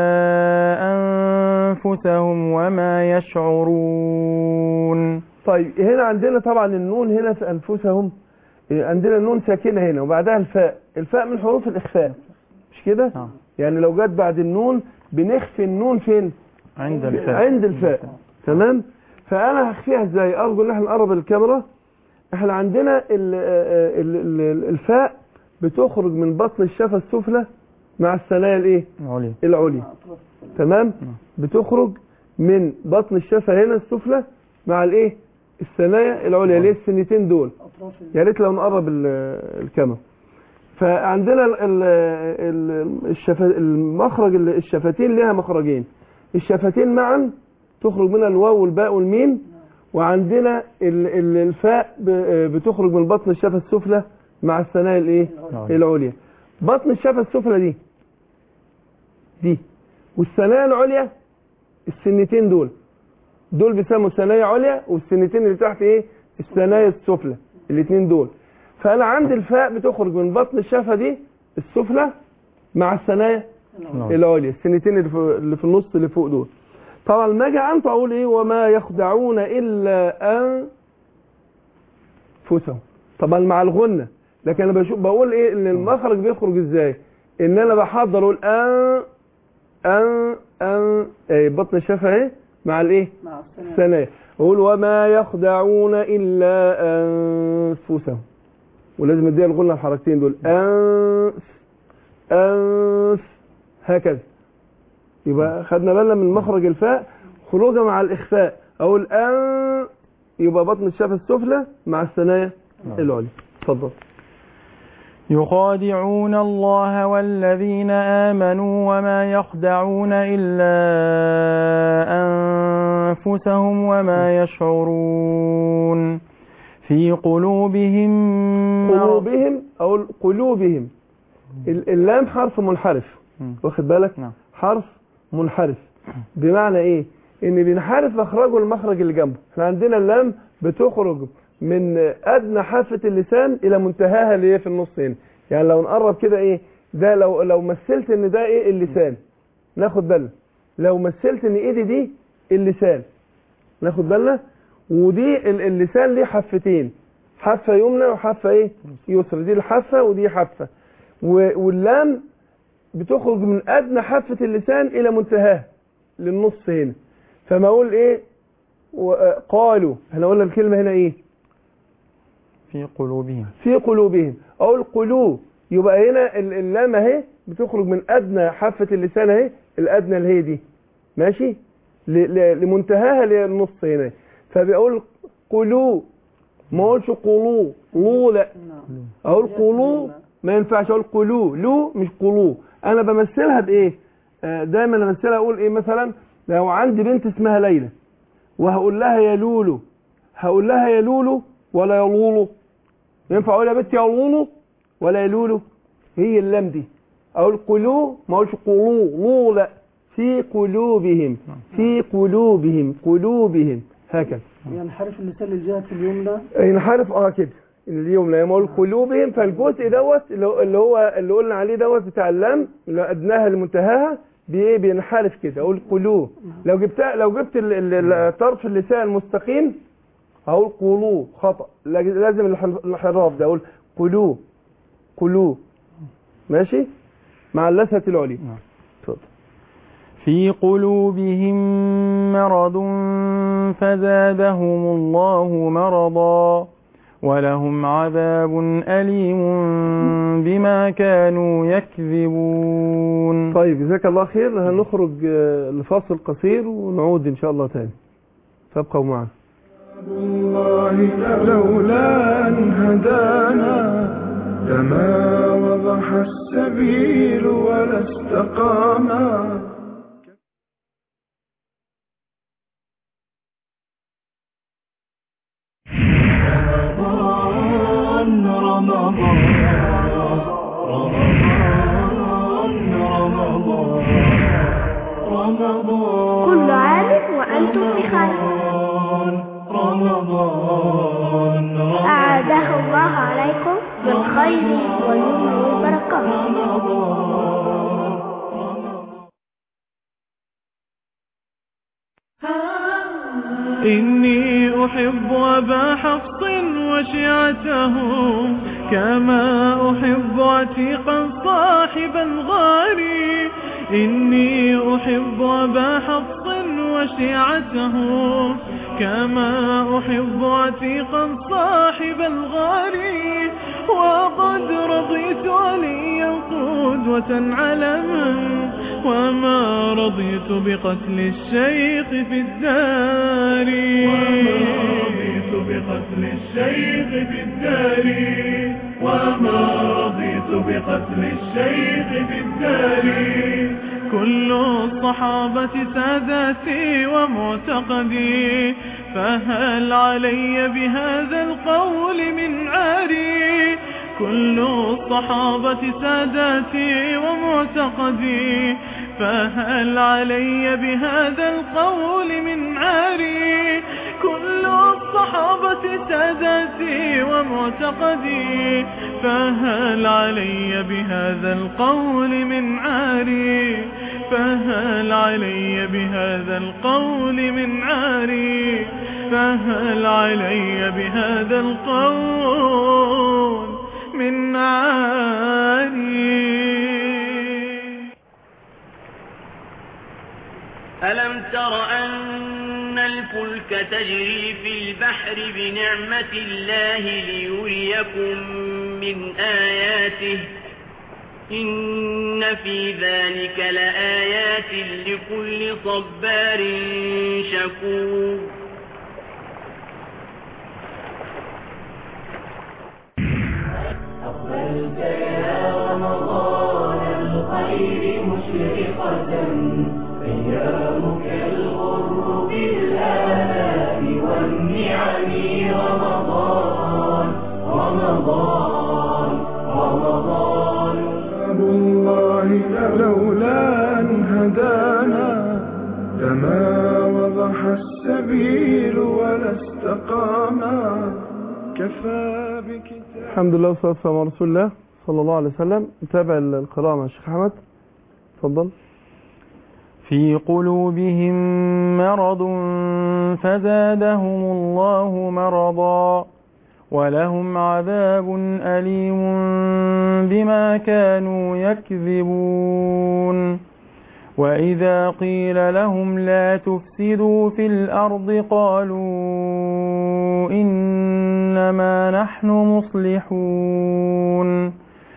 Speaker 3: أنفسهم وما يشعرون
Speaker 2: طيب هنا عندنا طبعا النون هنا في أنفسهم إيه، عندنا النون ساكنة هنا وبعدها الفاء الفاء من حروف الإخفاء مش كده
Speaker 3: نعم.
Speaker 2: يعني لو جت بعد النون بنخفي النون فين
Speaker 3: عند الفاء
Speaker 2: عند الفاء تمام فأنا هخفيها ازاي أرجو ان احنا نقرب الكاميرا احنا عندنا ال ال ال الفاء بتخرج من بطن الشفة السفلى مع الثنايا الايه
Speaker 3: عليا
Speaker 2: العليا تمام بتخرج من بطن الشفة هنا السفلى مع الايه الثنايا العليا اللي هي السنتين دول يا ريت لو نقرب ال- الكاميرا فعندنا ال- ال- ال- الشف- المخرج ال- الشفتين لها مخرجين الشفتين معا تخرج منها الواو والباء والميم وعندنا ال- ال- الفاء ب- بتخرج من بطن الشفة السفلى مع الثنايا الايه العليا بطن الشفة السفلى دي دي والثنايا العليا السنتين دول دول بيسموا ثنايا عليا والسنتين اللي تحت ايه الثنايا السفلى الاثنين دول فانا عندي الفاء بتخرج من بطن الشفه دي السفلى مع الثنايا العليا السنتين اللي في, اللي في النص اللي فوق دول طبعا لما اجي انت اقول ايه وما يخدعون الا انفسهم طبعا مع الغنه لكن انا بشوف بقول ايه ان المخرج بيخرج ازاي ان انا بحضر اقول ان ان ان ايه بطن الشفه اهي مع الايه
Speaker 4: مع السلامة
Speaker 2: الثنايا يقول وما يخدعون إلا أنفسهم ولازم اديها الغنة الحركتين دول أنف أنف هكذا يبقى خدنا بالنا من مخرج الفاء خروجها مع الإخفاء أقول أن يبقى بطن الشفة السفلى مع الثنايا العليا اتفضل
Speaker 3: يخادعون الله والذين آمنوا وما يخدعون إلا أنفسهم وما يشعرون في قلوبهم مرض
Speaker 2: قلوبهم أو قلوبهم ال- اللام حرف منحرف
Speaker 3: مم.
Speaker 2: واخد بالك
Speaker 3: نعم.
Speaker 2: حرف منحرف بمعنى ايه ان بينحرف مخرجه المخرج اللي جنبه احنا عندنا اللام بتخرج من ادنى حافه اللسان الى منتهاها اللي هي في النص هنا يعني لو نقرب كده ايه ده لو لو مثلت ان ده ايه اللسان ناخد بالنا لو مثلت ان ايدي دي اللسان ناخد بالنا ودي ال- اللسان ليه حفتين حافه يمنى وحافه ايه يسرى دي الحافه ودي حافه و- واللام بتخرج من ادنى حافه اللسان الى منتهاه للنص هنا فما اقول ايه و- قالوا احنا قلنا الكلمه هنا ايه
Speaker 3: في قلوبهم
Speaker 2: في قلوبهم اقول قلوب يبقى هنا ال- اللام اهي بتخرج من ادنى حافه اللسان اهي الادنى اللي هي دي ماشي ل- ل- لمنتهاها اللي هي النص هنا فبيقول قلوب ما اقولش قلو لو لا
Speaker 4: نعم
Speaker 2: اقول قلو ما ينفعش اقول قلو لو مش قلو انا بمثلها بايه آه، دايما امثلها اقول ايه مثلا لو عندي بنت اسمها ليلى وهقول لها يا لولو هقول لها يا لولو ولا يا لولو ينفع اقول يا بنت يا لولو ولا يا لولو هي اللام دي اقول قلو ما اقولش قلو لو لا في قلوبهم في قلوبهم قلوبهم هكذا
Speaker 4: ينحرف اللسان للجهة اليمنى
Speaker 2: ينحرف اه كده اليوم لما اقول قلوبهم فالجزء دوت اللي هو- اللي هو اللي قلنا عليه دوت بتاع اللام اللي ادناها لمنتهاها بايه بينحرف كده اقول قلوب لو جبتها لو جبت ال- ال- ال- طرف اللسان مستقيم هقول قلوب خطا لاز- لازم الح- الانحراف ده اقول قلوب قلوب ماشي مع اللثه العليا
Speaker 3: نعم.
Speaker 2: اتفضل
Speaker 3: في قلوبهم مرض فزادهم الله مرضا ولهم عذاب أليم بما كانوا يكذبون
Speaker 2: طيب جزاك الله خير هنخرج آه، لفاصل قصير ونعود ان شاء الله تاني فابقوا معنا
Speaker 1: الله لولا أن هدانا فما وضح السبيل ولا استقاما
Speaker 5: رمضان رمضان رمضان رمضان رمضان
Speaker 6: كل عام وأنتم بخير
Speaker 5: رمضان
Speaker 6: أعاده الله عليكم بالخير واليمن والبركات
Speaker 5: إني أحب أبا حفص وشيعته كما أحب عتيقا صاحب الغار إني أحب أبا حفص وشيعته كما أحب عتيقا صاحب الغار وقد رضيت عليا قدوة علما وما رضيت بقتل الشيخ في الدار وما رضيت بقتل الشيخ في الدار وما رضيت بقتل الشيخ في الدار كل الصحابة ساداتي ومعتقدي فهل علي بهذا القول من عاري كل الصحابة ساداتي ومعتقدي فهل علي بهذا القول من عاري كل الصحابة ساداتي ومعتقدي فهل علي بهذا القول من عاري فهل علي بهذا القول من عاري فهل علي بهذا القول من عاري
Speaker 7: ألم تر أن الفلك تجري في البحر بنعمة الله ليريكم من آياته إن في ذلك لآيات لكل صبار شكور
Speaker 5: أقبلت يا رمضان الخير مشرقة أيامك الغر بالآلاء والنعم رمضان رمضان رمضان
Speaker 1: كتاب الله لولا أن هدانا فما وضح السبيل ولا استقاما كفى بكتاب
Speaker 2: الحمد لله والصلاة والسلام على رسول الله صلى الله عليه وسلم نتابع القراءة مع الشيخ أحمد اتفضل
Speaker 3: في قلوبهم مرض فزادهم الله مرضا ولهم عذاب أليم بما كانوا يكذبون وإذا قيل لهم لا تفسدوا في الأرض قالوا إنما نحن مصلحون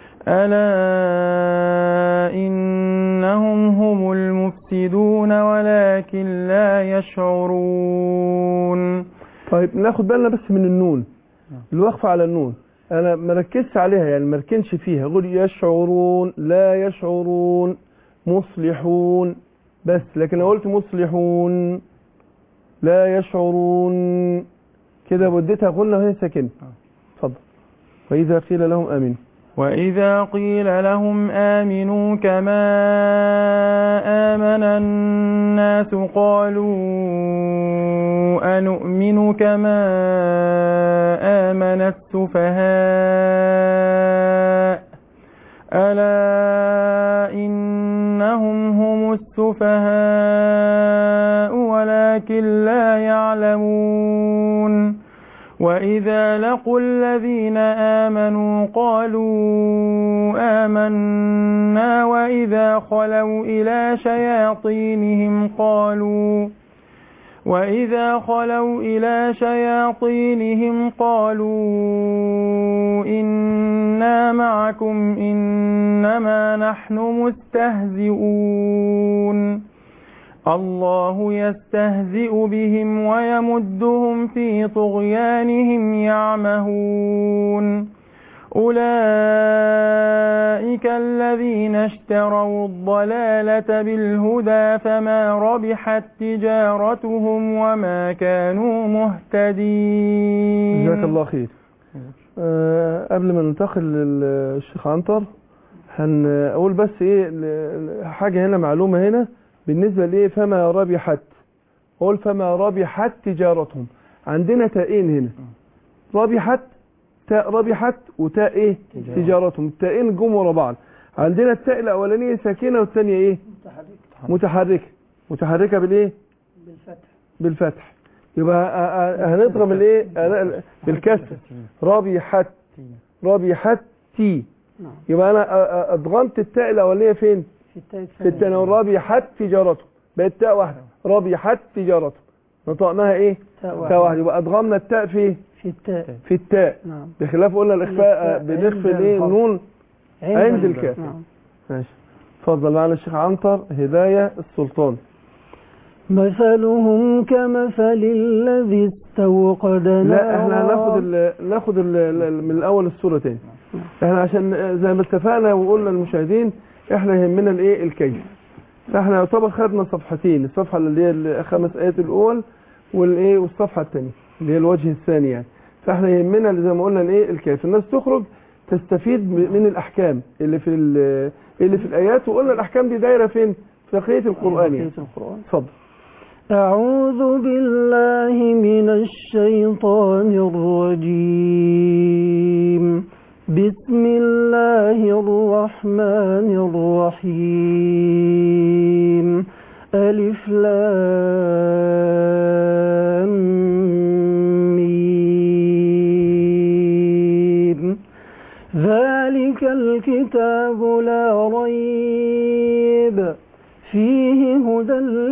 Speaker 3: ألا إنهم هم المفسدون ولكن لا يشعرون
Speaker 2: طيب ناخد بالنا بس من النون الوقفة على النون أنا ما ركزش عليها يعني ما ركنش فيها قول يشعرون لا يشعرون مصلحون بس لكن لو قلت مصلحون لا يشعرون كده وديتها قلنا وهي ساكنة اتفضل وإذا قيل لهم آمنوا
Speaker 3: وإذا قيل لهم آمنوا كما آمن الناس قالوا أنؤمن كما آمن السفهاء ألا إنهم هم السفهاء ولكن لا يعلمون وإذا لقوا الذين آمنوا قالوا آمنا وإذا خلوا إلى شياطينهم قالوا وإذا خلوا إلى شياطينهم قالوا إنا معكم إنما نحن مستهزئون الله يستهزئ بهم ويمدهم في طغيانهم يعمهون أولئك الذين اشتروا الضلالة بالهدى فما ربحت تجارتهم وما كانوا مهتدين
Speaker 2: جزاك الله خير آه قبل ما ننتقل للشيخ عنتر هنقول بس ايه ل- ل- حاجة هنا معلومة هنا بالنسبة لايه فما ربحت قول فما ربحت تجارتهم عندنا تاءين هنا ربحت تاء ربحت وتاء ايه تجارتهم التاءين جم ورا بعض عندنا التاء الاولانيه ساكنه والثانيه ايه
Speaker 4: متحرك
Speaker 2: متحركه متحركه بالايه
Speaker 4: بالفتح
Speaker 2: بالفتح يبقى ه- ه- هنضرب الايه ه- بالكسر ربحت ربحت تي
Speaker 4: نعم
Speaker 2: يبقى انا أ- أ- ادغمت التاء الاولانيه فين
Speaker 4: في التاء
Speaker 2: في الثانيه ربحت تجارته بقت تاء واحده ربحت تجارته نطقناها ايه
Speaker 4: تاء
Speaker 2: تاء
Speaker 4: واحدة
Speaker 2: واحده يبقى ادغمنا التاء في
Speaker 4: في التاء
Speaker 2: في التاء
Speaker 4: نعم
Speaker 2: بخلاف قلنا الاخفاء
Speaker 4: الإخفاء
Speaker 2: بنخفي
Speaker 4: عند
Speaker 2: الايه
Speaker 4: الحرف.
Speaker 2: النون عند الكاف.
Speaker 4: نعم
Speaker 2: ماشي اتفضل معنا الشيخ عنتر هدايه السلطان
Speaker 4: مثلهم كمثل الذي استوقد
Speaker 2: لا احنا
Speaker 4: نارا.
Speaker 2: هناخد ال ناخد ال ال من الاول الصوره تاني احنا عشان زي ما اتفقنا وقلنا للمشاهدين احنا يهمنا الايه الكيف فاحنا يعتبر خدنا صفحتين الصفحه اللي هي الخمس ايات الاول والايه والصفحه الثانيه اللي هي الوجه الثاني يعني فاحنا يهمنا اللي زي ما قلنا الايه الكيف الناس تخرج تستفيد م- من الاحكام اللي في ال- اللي في الايات وقلنا الاحكام دي دايره فين في بقيه القران يعني
Speaker 4: بقية القرآن
Speaker 2: اتفضل
Speaker 4: أعوذ بالله من الشيطان الرجيم بسم الله الرحمن الرحيم ألف لام ميم ذلك الكتاب لا ريب فيه هدى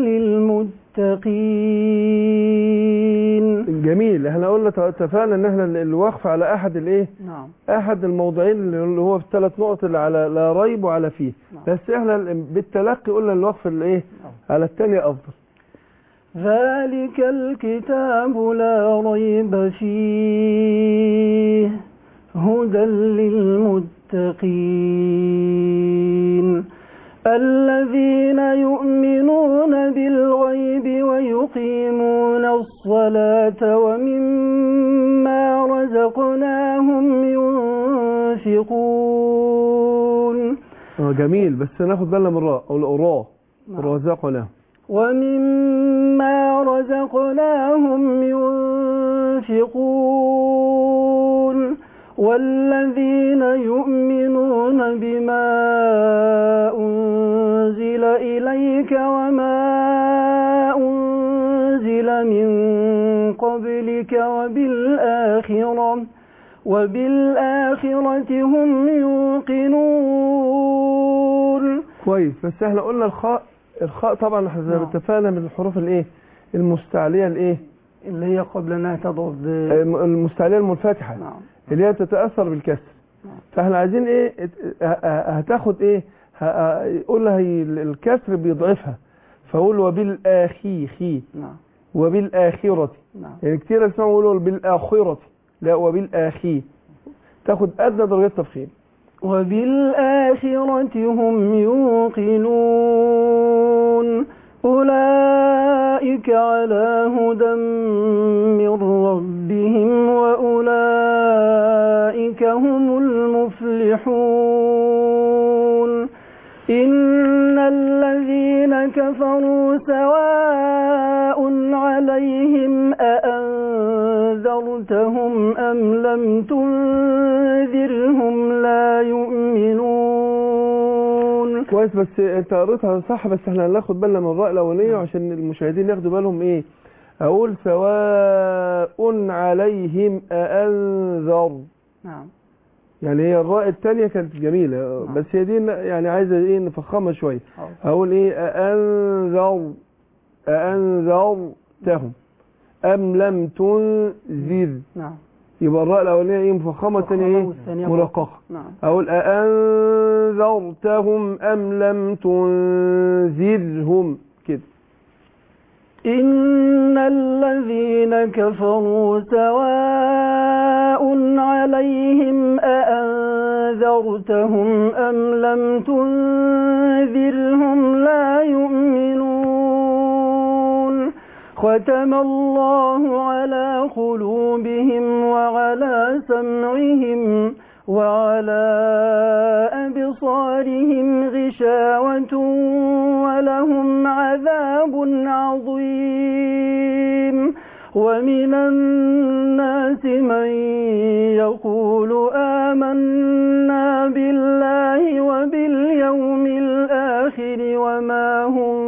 Speaker 4: للمتقين
Speaker 2: جميل احنا قلنا اتفقنا ان احنا الوقف على احد الايه
Speaker 4: نعم
Speaker 2: احد الموضعين اللي هو في ثلاث نقط اللي على لا ريب وعلى فيه
Speaker 4: نعم.
Speaker 2: بس احنا بالتلقي قلنا الوقف الايه
Speaker 4: نعم.
Speaker 2: على الثاني افضل
Speaker 4: ذلك الكتاب لا ريب فيه هدى للمتقين الذين يؤمنون بالغيب ويقيمون الصلاة ومما رزقناهم ينفقون
Speaker 2: اه جميل بس ناخد بالنا من الراء او الراء
Speaker 4: نعم.
Speaker 2: رزقنا
Speaker 4: ومما رزقناهم ينفقون والذين يؤمنون بما أنزل إليك وما أنزل من قبلك وبالآخرة وبالآخرة هم يوقنون
Speaker 2: كويس بس احنا قلنا الخاء الخاء طبعا احنا زي ما
Speaker 4: نعم.
Speaker 2: اتفقنا من الحروف الايه المستعليه الايه
Speaker 4: اللي هي قبل أنها تضرب
Speaker 2: الم- المستعليه المنفتحه
Speaker 4: نعم
Speaker 2: اللي هي تتاثر بالكسر
Speaker 4: نعم.
Speaker 2: فاحنا عايزين ايه ات- ه- ه- هتاخد ايه ه- يقول لها هي الكسر بيضعفها فاقول وبالاخي خي
Speaker 4: نعم
Speaker 2: وبالاخره
Speaker 4: نعم
Speaker 2: يعني كتير اسمعوا يقولوا بالآخرة لا وبالآخي تاخد أدنى درجات تفخيم
Speaker 4: وبالآخرة هم يوقنون أولئك على هدى من ربهم وأولئك هم المفلحون إن الذين كفروا سواء عليهم أأنذرتهم أم لم تنذرهم لا يؤمنون
Speaker 2: كويس بس انت قريتها صح بس احنا هناخد بالنا من الراء الأولانية عشان المشاهدين ياخدوا بالهم ايه أقول سواء عليهم أأنذر
Speaker 4: نعم
Speaker 2: يعني هي الراء الثانية كانت جميلة
Speaker 4: نعم.
Speaker 2: بس هي دي يعني عايزة ايه نفخمها شوية
Speaker 4: حاضر.
Speaker 2: أقول ايه أأنذر أأنذرتهم أم لم تنذر
Speaker 4: نعم
Speaker 2: يبقى الراء الأولانية ايه مفخمة الثانية ايه
Speaker 4: والثانية
Speaker 2: مرققة
Speaker 4: نعم
Speaker 2: أقول أأنذرتهم أم لم تنذرهم كده
Speaker 4: إن الذين كفروا سواء سواء عليهم أأنذرتهم أم لم تنذرهم لا يؤمنون ختم الله على قلوبهم وعلى سمعهم وعلى أبصارهم غشاوة ولهم عذاب عظيم ومن الناس من يقول آمنا بالله وباليوم الآخر وما هم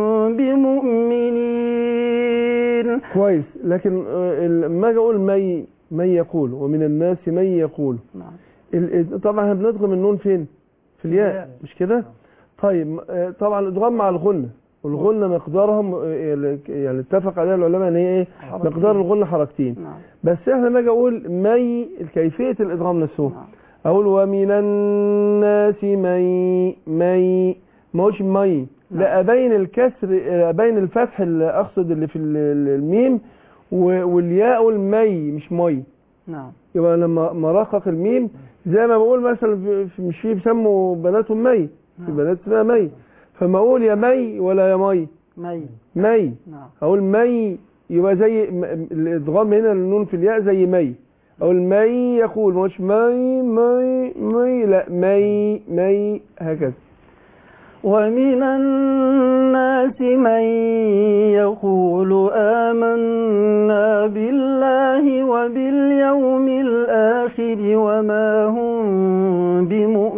Speaker 4: بمؤمنين
Speaker 2: كويس لكن آه، ال- لما اجي اقول من من يقول ومن الناس من يقول
Speaker 4: نعم
Speaker 2: ال- ال- طبعا احنا بندغم النون فين في الياء
Speaker 4: الياء.
Speaker 2: مش كده طيب آه، طبعا الادغام مع الغنه والغنه مقدارهم آه، يعني اتفق عليها العلماء ان هي ايه
Speaker 4: حركتين.
Speaker 2: مقدار الغنه حركتين
Speaker 4: نعم
Speaker 2: بس احنا لما اجي اقول مي كيفيه الادغام نفسه
Speaker 4: نعم
Speaker 2: اقول ومن الناس مي مي ما هوش مي لا ابين الكسر ابين الفتح اللي اقصد اللي في ال- ال- الميم و- والياء والمي مش مي
Speaker 4: نعم
Speaker 2: يبقى لما مرقق الميم زي ما بقول مثلا في- في- مش في بيسموا بناتهم مي في
Speaker 4: نعم.
Speaker 2: بنات اسمها مي فما اقول يا مي ولا يا مي
Speaker 4: مي
Speaker 2: مي
Speaker 4: نعم
Speaker 2: اقول مي يبقى زي م- الادغام هنا النون في الياء زي مي اقول مي يقول مش مي مي مي لا مي مي هكذا
Speaker 4: ومن الناس من يقول آمنا بالله وباليوم الآخر وما هم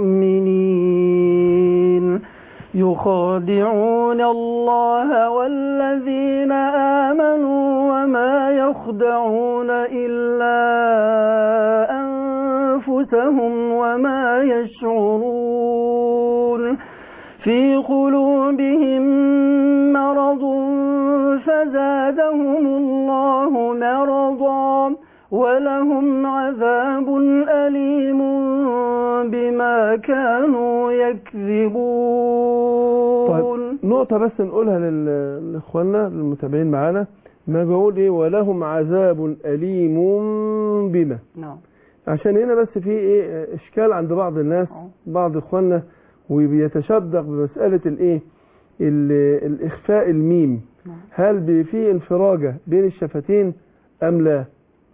Speaker 4: بمؤمنين يخادعون الله والذين آمنوا وما يخدعون إلا أنفسهم وما يشعرون في قلوبهم مرض فزادهم الله مرضا ولهم عذاب أليم بما كانوا
Speaker 2: طيب
Speaker 4: يكذبون
Speaker 2: نقطة بس نقولها لل- لإخواننا المتابعين معانا ما بقول إيه ولهم عذاب أليم بما
Speaker 4: نعم
Speaker 2: عشان هنا بس في إيه إشكال عند بعض الناس
Speaker 4: آه.
Speaker 2: بعض إخواننا وبيتشدق بمسألة الإيه ال- الإخفاء الميم
Speaker 4: نعم.
Speaker 2: هل بي- في انفراجة بين الشفتين أم لا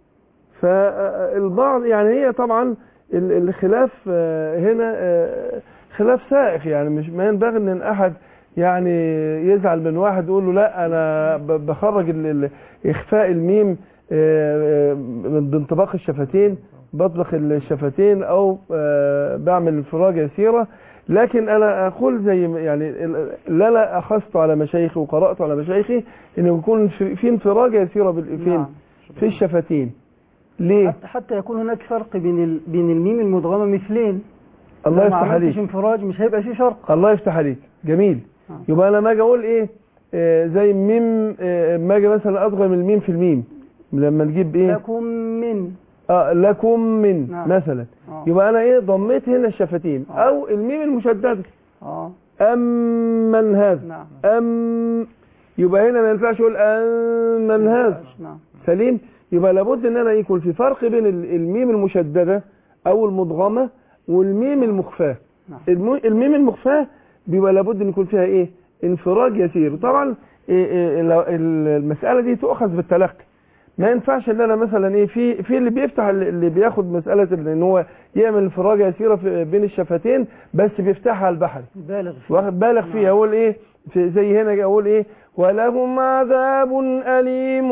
Speaker 2: فالبعض يعني هي طبعا ال- الخلاف آه، هنا آه، خلاف سائغ يعني مش ما ينبغي ان أحد يعني يزعل من واحد يقول له لا انا ب- بخرج ال- ال- اخفاء الميم آه، آه، من بانطباق الشفتين بطبخ الشفتين او آه، بعمل انفراج يسيره لكن انا اقول زي ما- يعني ال- اللي انا اخذت على مشايخي وقرات على مشايخي انه يكون في في انفراج يسيره بال- فين
Speaker 4: نعم.
Speaker 2: في الشفتين ليه
Speaker 4: حتى, حتى يكون هناك فرق بين ال... بين الميم المدغمة مثلين
Speaker 2: الله
Speaker 4: لو ما
Speaker 2: يفتح
Speaker 4: عملتش
Speaker 2: عليك
Speaker 4: انفراج مش هيبقى في فرق
Speaker 2: الله يفتح عليك جميل
Speaker 4: آه.
Speaker 2: يبقى انا ما اجي اقول ايه آه، زي ميم آه، ما اجي مثلا اضغم الميم في الميم لما نجيب ايه
Speaker 4: لكم من
Speaker 2: اه لكم من
Speaker 4: نعم.
Speaker 2: مثلا
Speaker 4: آه.
Speaker 2: يبقى انا ايه ضميت هنا الشفتين
Speaker 4: آه.
Speaker 2: او الميم المشدده
Speaker 4: اه
Speaker 2: امن هذا
Speaker 4: نعم
Speaker 2: ام يبقى هنا ما ينفعش اقول امن هذا
Speaker 4: نعم
Speaker 2: سليم يبقى لابد ان انا يكون في فرق بين ال- الميم المشدده او المدغمه والميم المخفاه
Speaker 4: نعم.
Speaker 2: الم- الميم المخفاه بيبقى لابد ان يكون فيها ايه انفراج يسير طبعا إيه إيه لو- ال- المساله دي تؤخذ بالتلقي ما ينفعش ان انا مثلا ايه في في اللي بيفتح اللي بياخد مساله ان هو يعمل انفراج يسيره في- بين الشفتين بس بيفتحها على البحر
Speaker 4: بالغ فيه.
Speaker 2: واخد بالك
Speaker 4: نعم.
Speaker 2: فيها اقول ايه في زي هنا اقول ايه ولهم عذاب اليم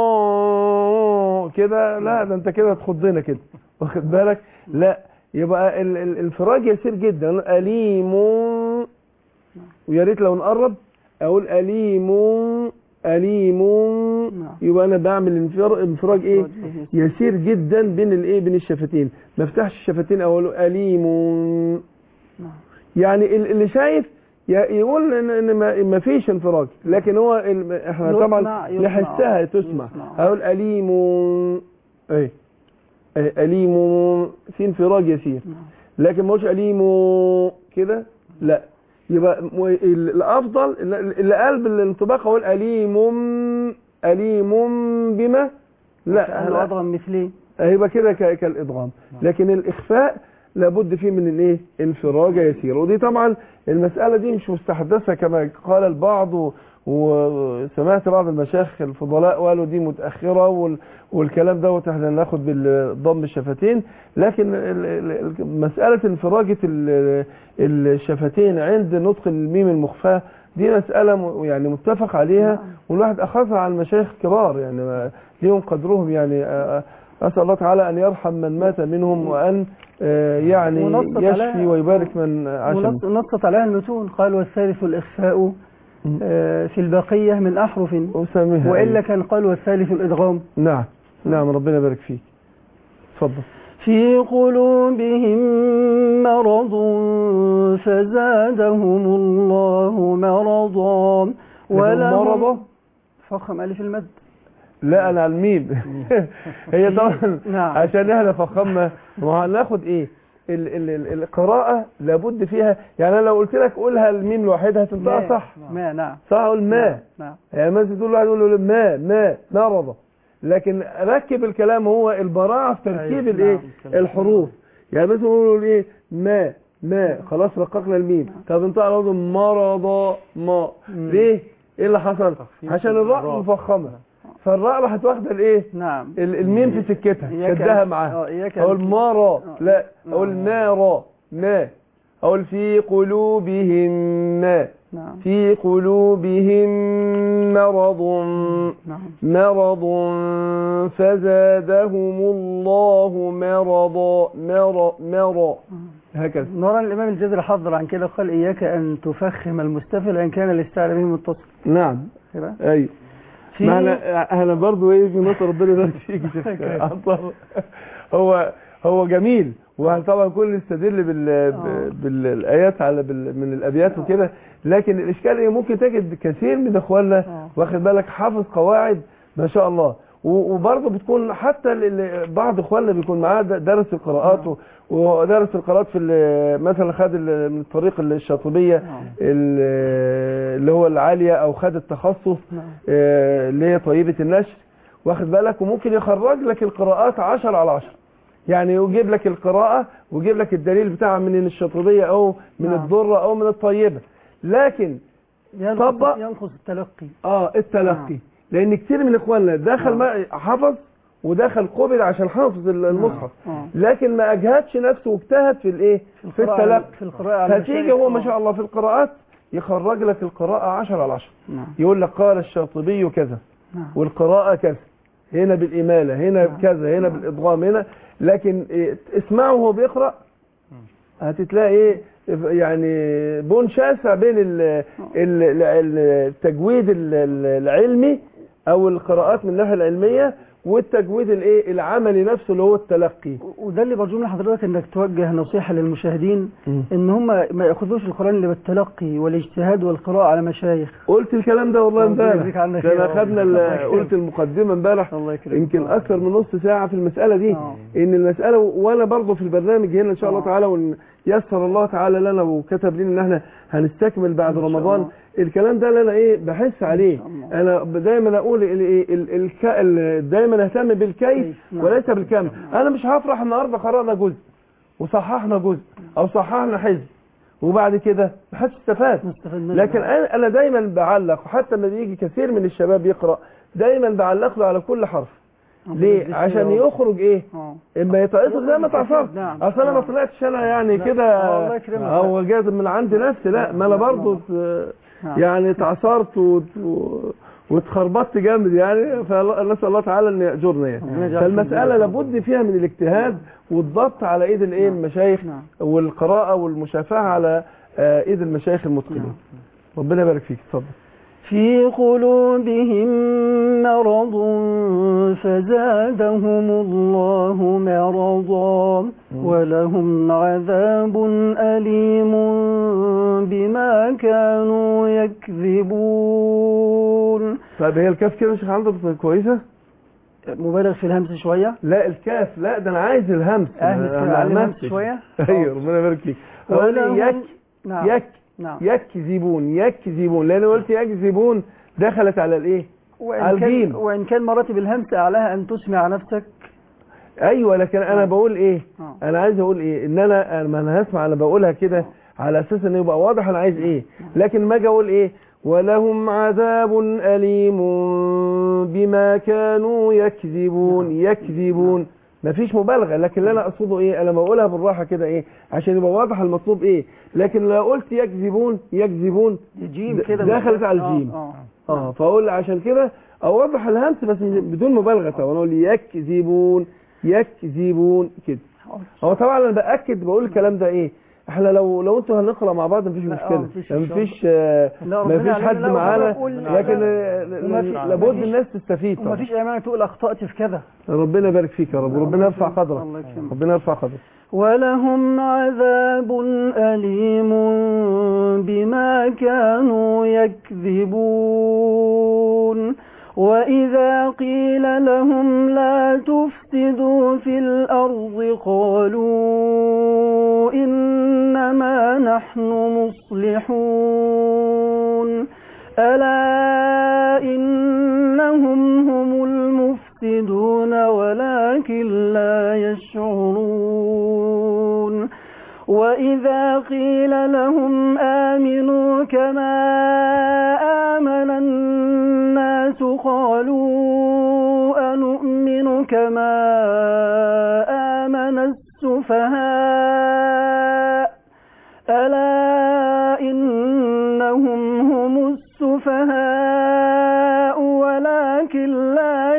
Speaker 2: كده لا ده انت كده تخضنا كده واخد بالك لا يبقى ال- ال- الانفراج يسير جدا اليم ويا ريت لو نقرب اقول اليم اليم
Speaker 4: نعم.
Speaker 2: يبقى انا بعمل انفر- انفراج ايه
Speaker 4: انفراج
Speaker 2: يسير جدا بين الايه بين الشفتين ما افتحش الشفتين اقول اليم
Speaker 4: نعم.
Speaker 2: يعني ال- اللي شايف ي- يقول ان ان ما- ما فيش انفراج لكن هو ال- احنا
Speaker 4: يسمع-
Speaker 2: طبعا
Speaker 4: يسمع.
Speaker 2: نحسها تسمع
Speaker 4: يسمع.
Speaker 2: اقول اليم ايه إيه، اليم في انفراج يسير
Speaker 4: نعم.
Speaker 2: لكن ما هوش اليم كده لا يبقى م- ال- الافضل اللي اللي قال بالانطباق اقول اليم اليم بما
Speaker 4: كأنه
Speaker 2: لا
Speaker 4: أضغم مثلين
Speaker 2: هيبقى كده ك- كالادغام لكن الاخفاء لابد فيه من الايه انفراجه يسيره ودي طبعا المساله دي مش مستحدثه كما قال البعض و- وسمعت بعض المشايخ الفضلاء قالوا دي متاخره وال- والكلام دوت احنا ناخد بالضم الشفتين لكن ال- ال- ال- مساله انفراجه ال- الشفتين عند نطق الميم المخفاه دي مسألة م- يعني متفق عليها والواحد أخذها على المشايخ الكبار يعني ما- ليهم قدرهم يعني آه، آه، أسأل الله تعالى أن يرحم من مات منهم وأن آه، يعني
Speaker 4: ونصت
Speaker 2: يشفي
Speaker 4: عليها-
Speaker 2: ويبارك من عاش منهم.
Speaker 4: ونص- نصت عليها المتون قال والثالث الإخفاء آه، في البقية من أحرف
Speaker 2: أساميها
Speaker 4: وإلا
Speaker 2: أيوة.
Speaker 4: كان قال والثالث الإدغام
Speaker 2: نعم نعم ربنا يبارك فيك اتفضل
Speaker 4: في قلوبهم مرض فزادهم الله مرضا ولهم
Speaker 2: مرضى
Speaker 4: فخم ألف المد
Speaker 2: لا أنا على الميم هي طبعا
Speaker 4: نعم.
Speaker 2: عشان احنا فخمنا ما هو هناخد ايه ال ال ال القراءة لابد فيها يعني انا لو قلت لك قولها الميم لوحدها هتنطقها
Speaker 4: ما-
Speaker 2: صح
Speaker 4: ما نعم
Speaker 2: صح اقول ما
Speaker 4: نعم
Speaker 2: يعني مثلا تقول واحد يقول له ما ما مرض لكن ركب الكلام هو البراعه في تركيب
Speaker 4: أيوة،
Speaker 2: الايه
Speaker 4: نعم، الكلام.
Speaker 2: الحروف يعني مثلا نقول ايه ما ما خلاص رققنا الميم طب انطق برضه مرض ما ليه ايه اللي حصل عشان الراء مفخمه فالراء راحت واخده الايه
Speaker 4: نعم
Speaker 2: ال- الميم في سكتها
Speaker 4: إياك
Speaker 2: شدها
Speaker 4: أن-
Speaker 2: معاها
Speaker 4: آه، إياك أن-
Speaker 2: اقول مارا
Speaker 4: آه.
Speaker 2: لا
Speaker 4: نعم.
Speaker 2: اقول نارا ما اقول في قلوبهم ما
Speaker 4: نعم
Speaker 2: في قلوبهم مرض
Speaker 4: نعم
Speaker 2: مرض فزادهم الله مرضا مر مر هكذا
Speaker 4: نرى الإمام الجزري حضر عن كده قال إياك أن تفخم المستفل إن كان الاستعلاء به متصل
Speaker 2: نعم
Speaker 4: كده
Speaker 2: ايوه
Speaker 4: في-
Speaker 2: ما احنا احنا برضه ايه في نصر ربنا يبارك فيك يا شيخ عطار. هو هو جميل وطبعا كل يستدل بال ب- بالايات على بال من الابيات وكده لكن الاشكال ايه ممكن تجد كثير من اخواننا
Speaker 4: آه.
Speaker 2: واخد بالك حافظ قواعد ما شاء الله و- وبرضه بتكون حتى ال- ال- بعض اخواننا بيكون معاه د- درس القراءات و- ودرس القراءات في ال- مثلا خد ال- من الطريق الشاطبيه ال- اللي هو العاليه او خد التخصص
Speaker 4: نعم.
Speaker 2: آه، اللي هي طيبة النشر واخد بالك وممكن يخرج لك القراءات عشر على عشر يعني يجيب لك القراءة ويجيب لك الدليل بتاعها من الشاطبية أو من
Speaker 4: نعم.
Speaker 2: الضرة أو من الطيبة لكن
Speaker 4: ينقص,
Speaker 2: طبق.
Speaker 4: ينقص التلقي
Speaker 2: اه التلقي لأن كتير من إخواننا دخل
Speaker 4: نعم.
Speaker 2: ما حفظ ودخل قبل عشان حافظ ال- المصحف
Speaker 4: آه.
Speaker 2: لكن ما أجهدش نفسه واجتهد في الإيه في
Speaker 4: القراءة-
Speaker 2: التلقي
Speaker 4: في القراءة على
Speaker 2: فتيجي
Speaker 4: المشايخ.
Speaker 2: هو ما
Speaker 4: آه.
Speaker 2: شاء الله في القراءات يخرج لك القراءة عشر على عشر
Speaker 4: نعم
Speaker 2: يقول لك قال الشاطبي كذا
Speaker 4: نعم
Speaker 2: والقراءة كذا هنا بالإمالة هنا
Speaker 4: نعم.
Speaker 2: بكذا هنا بالإضغام هنا لكن إيه، اسمعه وهو بيقرأ هتتلاقي ايه يعني بون شاسع بين ال- ال- ال- التجويد ال- ال- العلمي او القراءات من الناحية العلمية والتجويد الايه العملي نفسه اللي هو التلقي
Speaker 4: وده اللي برجو من حضرتك انك توجه نصيحة للمشاهدين ان هم ما ياخذوش القرآن اللي بالتلقي والاجتهاد والقراءة على مشايخ
Speaker 2: قلت الكلام ده والله
Speaker 4: ربنا
Speaker 2: امبارح
Speaker 4: يجزيك عنك
Speaker 2: ده انا
Speaker 4: خير.
Speaker 2: خدنا
Speaker 4: الله
Speaker 2: ال-
Speaker 4: يكرمك.
Speaker 2: قلت المقدمة امبارح
Speaker 4: الله يكرمك
Speaker 2: يمكن اكثر من نص ساعة في المسألة دي
Speaker 4: آه.
Speaker 2: ان المسألة وانا برضه في البرنامج هنا ان شاء الله
Speaker 4: آه.
Speaker 2: تعالى وان يسر الله تعالى لنا وكتب لنا ان احنا هنستكمل بعد
Speaker 4: إن شاء
Speaker 2: رمضان
Speaker 4: الله.
Speaker 2: الكلام ده اللي انا ايه بحس عليه
Speaker 4: شاء الله.
Speaker 2: انا دايما اقول ال- ال- ال- الك... ال- دايما اهتم بالكيف
Speaker 4: كيف، نعم.
Speaker 2: وليس بالكم انا مش هفرح النهارده قرأنا جزء وصححنا جزء او صححنا حزب وبعد كده محدش استفاد
Speaker 4: نستفاد منه.
Speaker 2: لكن انا أنا دايما بعلق وحتى لما بيجي كثير من الشباب يقرأ دايما بعلق له على كل حرف
Speaker 4: ربنا
Speaker 2: ليه
Speaker 4: يجزيك
Speaker 2: عشان
Speaker 4: خير.
Speaker 2: يخرج ايه
Speaker 4: آه.
Speaker 2: اما يتعصب زي ما تعصبت
Speaker 4: نعم.
Speaker 2: اصل انا ما
Speaker 4: نعم.
Speaker 2: طلعتش انا يعني
Speaker 4: لا.
Speaker 2: كده
Speaker 4: آه، الله يكرمك.
Speaker 2: هو جاز من عند نفسي لا ما انا
Speaker 4: لا،
Speaker 2: برضه
Speaker 4: لا. نعم.
Speaker 2: يعني اتعصرت وت- و- واتخربطت جامد يعني فنسال الله تعالى ان ياجرنا يعني
Speaker 4: ربنا يجعل
Speaker 2: فالمساله
Speaker 4: في
Speaker 2: لابد فيها من الاجتهاد والضبط على ايد الايه المشايخ
Speaker 4: نعم.
Speaker 2: والقراءه والمشافهه على آه، ايد المشايخ المتقنين ربنا يبارك فيك اتفضل
Speaker 4: في قلوبهم مرض فزادهم الله مرضا ولهم عذاب أليم بما كانوا يكذبون
Speaker 2: طيب هي الكاف كده يا شيخ عندك كويسه
Speaker 4: مبالغ في الهمس شوية
Speaker 2: لا الكاف لا ده انا عايز الهمس
Speaker 4: أهل
Speaker 2: أنا-
Speaker 4: كده
Speaker 2: أنا
Speaker 4: علم
Speaker 2: عن
Speaker 4: همس
Speaker 2: نفسي.
Speaker 4: شوية
Speaker 2: ايوه ربنا يبارك فيك أقول
Speaker 4: ولهم-
Speaker 2: يك
Speaker 4: نعم
Speaker 2: يك
Speaker 4: نعم
Speaker 2: يكذبون يكذبون لان قلت يكذبون دخلت على الايه
Speaker 4: وإن
Speaker 2: على
Speaker 4: كان,
Speaker 2: الجيم.
Speaker 4: وإن كان مراتب الهمس أعلاها أن تسمع نفسك
Speaker 2: ايوه لكن انا بقول ايه
Speaker 4: آه.
Speaker 2: انا عايز اقول ايه ان انا ما انا هسمع انا بقولها كده على اساس ان يبقى واضح انا عايز ايه لكن ما اجي اقول ايه ولهم عذاب اليم بما كانوا يكذبون يكذبون مفيش مبالغه لكن اللي انا اقصده ايه انا بقولها بالراحه كده ايه عشان يبقى واضح المطلوب ايه لكن لو قلت يكذبون يكذبون
Speaker 4: جيم
Speaker 2: د-
Speaker 4: كده
Speaker 2: دخلت على
Speaker 4: آه،
Speaker 2: الجيم.
Speaker 4: آه.
Speaker 2: اه فاقول عشان كده اوضح الهمس بس بدون مبالغه طبعا اقول يكذبون يكذبون كده هو طبعا انا باكد بقول الكلام ده ايه احنا لو لو انتوا هنقرا مع بعض مفيش
Speaker 4: لا، آه،
Speaker 2: مشكله
Speaker 4: مفيش إن شاء
Speaker 2: مفيش آه،
Speaker 4: لا، ربنا
Speaker 2: مفيش
Speaker 4: يعلمنا
Speaker 2: حد
Speaker 4: لا،
Speaker 2: معانا
Speaker 4: وبقول-
Speaker 2: لكن
Speaker 4: لا.
Speaker 2: آه،
Speaker 4: ومفيش-
Speaker 2: لابد
Speaker 4: مفيش-
Speaker 2: الناس تستفيد طبعا
Speaker 4: ومفيش ايمان تقول اخطأت في كذا
Speaker 2: ربنا يبارك فيك يا رب وربنا يرفع قدرك
Speaker 4: الله يكرمك.
Speaker 2: ربنا يرفع قدرك
Speaker 4: ولهم عذاب أليم بما كانوا يكذبون وإذا قيل لهم لا تفسدوا في الأرض قالوا إنما نحن مصلحون ألا إنهم هم المفسدون ولكن لا يشعرون وإذا قيل لهم آمنوا كما آمن الناس قالوا أنؤمن كما آمن السفهاء ألا إنهم هم السفهاء ولكن لا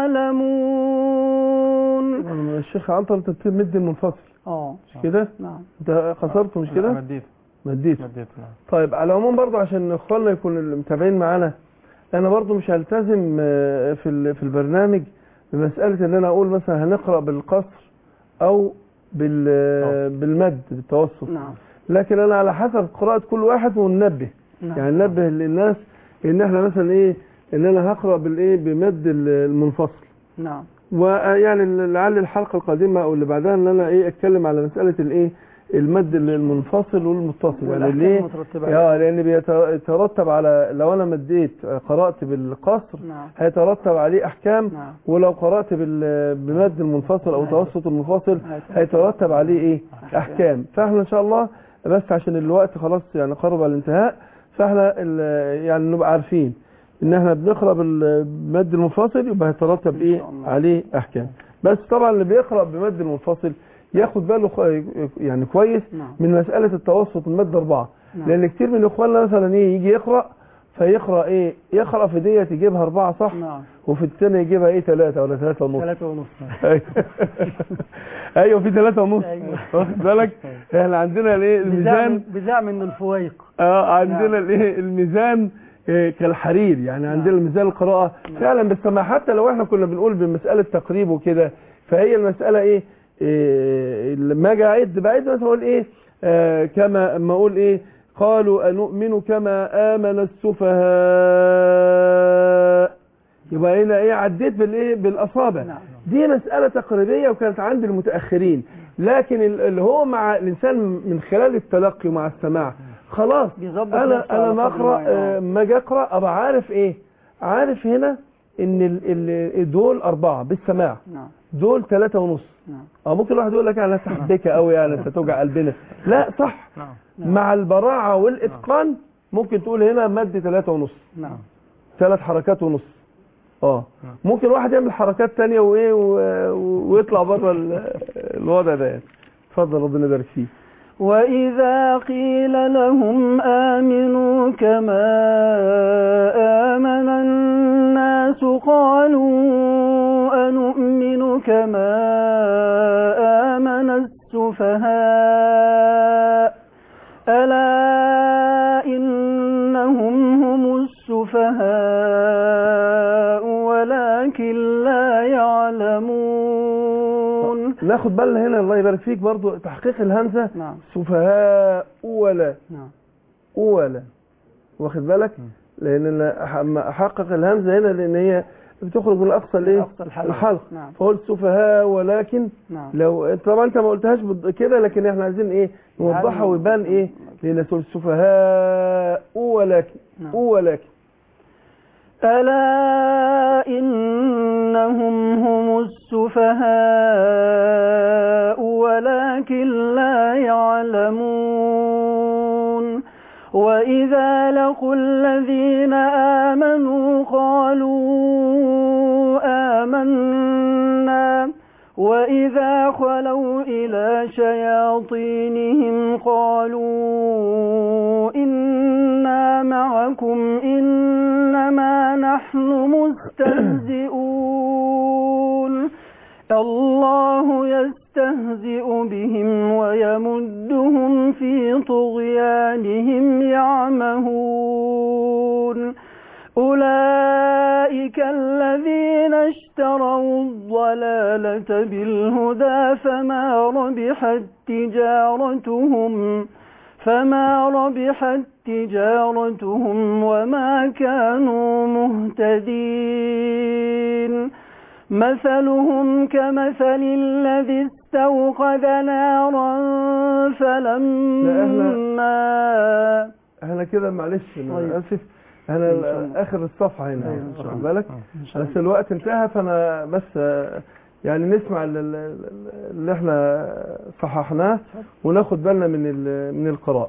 Speaker 4: يعلمون
Speaker 2: الشيخ عنتر انت بتمد المنفصل
Speaker 4: اه
Speaker 2: مش كده
Speaker 4: نعم
Speaker 2: انت خسرته مش كده
Speaker 3: مديت
Speaker 2: مديته
Speaker 3: مديت نعم
Speaker 2: طيب على العموم برضه عشان اخواننا يكونوا المتابعين معانا انا برضه مش هلتزم آه، في ال- في البرنامج بمساله ان انا اقول مثلا هنقرا بالقصر او بال آه، بالمد بالتوسط
Speaker 4: نعم
Speaker 2: لكن انا على حسب قراءه كل واحد وننبه
Speaker 4: نعم
Speaker 2: يعني ننبه للناس ان احنا مثلا ايه ان انا هقرا بالايه بمد ال- المنفصل
Speaker 4: نعم
Speaker 2: ويعني لعل الحلقه القادمه او اللي بعدها ان انا ايه اتكلم على مساله الايه المد المنفصل والمتصل يعني
Speaker 4: والأحكام
Speaker 2: ليه
Speaker 4: المترتبة عليه.
Speaker 2: اه لان بيترتب على لو انا مديت قرات بالقصر
Speaker 4: نعم
Speaker 2: هيترتب عليه احكام
Speaker 4: نعم
Speaker 2: ولو قرات بال- بمد المنفصل او توسط المنفصل هيترتب عليه ايه احكام فاحنا ان شاء الله بس عشان الوقت خلاص يعني قرب على الانتهاء فاحنا ال- يعني نبقى عارفين ان احنا بنقرا بالمد المنفصل يبقى هيترتب
Speaker 4: إن
Speaker 2: ايه
Speaker 4: شاء الله.
Speaker 2: عليه احكام بس طبعا اللي بيقرا بمد المنفصل ياخد باله خ- يعني كويس
Speaker 4: نعم
Speaker 2: من مساله التوسط المد اربعه
Speaker 4: نعم.
Speaker 2: لان كتير من اخواننا مثلا ايه يجي يقرا فيقرا ايه يقرا في ديت يجيبها اربعه صح
Speaker 4: نعم
Speaker 2: وفي الثانيه يجيبها ايه ثلاثه ولا ثلاثه ونص
Speaker 4: ثلاثة ونص
Speaker 2: ايوه ايوه في ثلاثة ونص
Speaker 4: أيوة.
Speaker 2: واخد بالك احنا عندنا الايه الميزان
Speaker 4: بزعم بزعم من الفويق
Speaker 2: اه عندنا
Speaker 4: نعم.
Speaker 2: الايه الميزان آه، كالحرير يعني عندنا الميزان القراءة فعلا بس ما حتى لو احنا كنا بنقول بمسألة تقريب وكده فهي المسألة ايه إيه، لما اجي اعد بعد مثلا اقول ايه آه كما اما اقول ايه قالوا انؤمن كما امن السفهاء يبقى هنا ايه عديت بالايه بالاصابع
Speaker 4: نعم.
Speaker 2: دي مسألة تقريبية وكانت عند المتأخرين لكن ال- اللي هو مع الإنسان من خلال التلقي ومع السماع خلاص
Speaker 4: بيظبط
Speaker 2: أنا
Speaker 4: نفسه
Speaker 2: أنا
Speaker 4: على
Speaker 2: ما
Speaker 4: قدر
Speaker 2: أقرأ
Speaker 4: معين.
Speaker 2: آه، ما أجي أقرأ أبقى عارف إيه عارف هنا إن ال- ال- دول أربعة بالسماع
Speaker 4: نعم
Speaker 2: دول ثلاثة ونص
Speaker 4: نعم
Speaker 2: أو ممكن واحد يقول لك أنا تحبك أوي يعني أنت توجع قلبنا لا صح
Speaker 3: نعم
Speaker 2: مع البراعة والإتقان ممكن تقول هنا مد ثلاثة ونص
Speaker 4: نعم
Speaker 2: ثلاث حركات ونص اه
Speaker 3: نعم.
Speaker 2: ممكن واحد يعمل حركات تانية وايه و- و- ويطلع بره ال- الوضع ده يعني اتفضل ربنا يبارك فيك
Speaker 4: وإذا قيل لهم آمنوا كما آمن الناس قالوا أنؤمن كما آمن السفهاء ألا إنهم هم السفهاء ولكن لا يعلمون
Speaker 2: ناخد بالنا هنا الله يبارك فيك برضو تحقيق الهمزة
Speaker 4: نعم
Speaker 2: سفهاء ولا
Speaker 4: نعم
Speaker 2: ولا واخد بالك لان أنا أح- أما احقق الهمزة هنا لان هي بتخرج من اقصى الايه
Speaker 4: أقصى الحلق.
Speaker 2: الحلق
Speaker 4: نعم.
Speaker 2: فقلت سفهاء ولكن
Speaker 4: نعم
Speaker 2: لو طبعا انت ما قلتهاش بد- كده لكن احنا عايزين ايه نوضحها
Speaker 4: يعني-
Speaker 2: ويبان ايه لان تقول سفهاء ولكن
Speaker 4: نعم.
Speaker 2: ولكن
Speaker 4: ألا إنهم هم السفهاء ولكن لا يعلمون وإذا لقوا الذين آمنوا قالوا آمنا وإذا خلوا إلى شياطينهم قالوا إنا معكم إنما نحن مستهزئون الله يستهزئ بهم ويمدهم في طغيانهم يعمهون أولئك الذين اشتروا الضلالة بالهدى فما ربحت تجارتهم فما ربحت تجارتهم وما كانوا مهتدين مثلهم كمثل الذي استوقد نارا فلما
Speaker 2: احنا كده معلش انا
Speaker 4: طيب.
Speaker 2: اسف
Speaker 4: إن
Speaker 2: انا
Speaker 4: شاء الله.
Speaker 2: اخر الصفحه هنا
Speaker 4: أيوة، إن شاء
Speaker 2: واخد
Speaker 4: الله.
Speaker 2: بالك
Speaker 4: إن شاء
Speaker 2: بس
Speaker 4: الله.
Speaker 2: الوقت انتهى فانا بس آه، يعني نسمع ال- ال- ال- اللي احنا صححناه وناخد بالنا من ال- من القراءة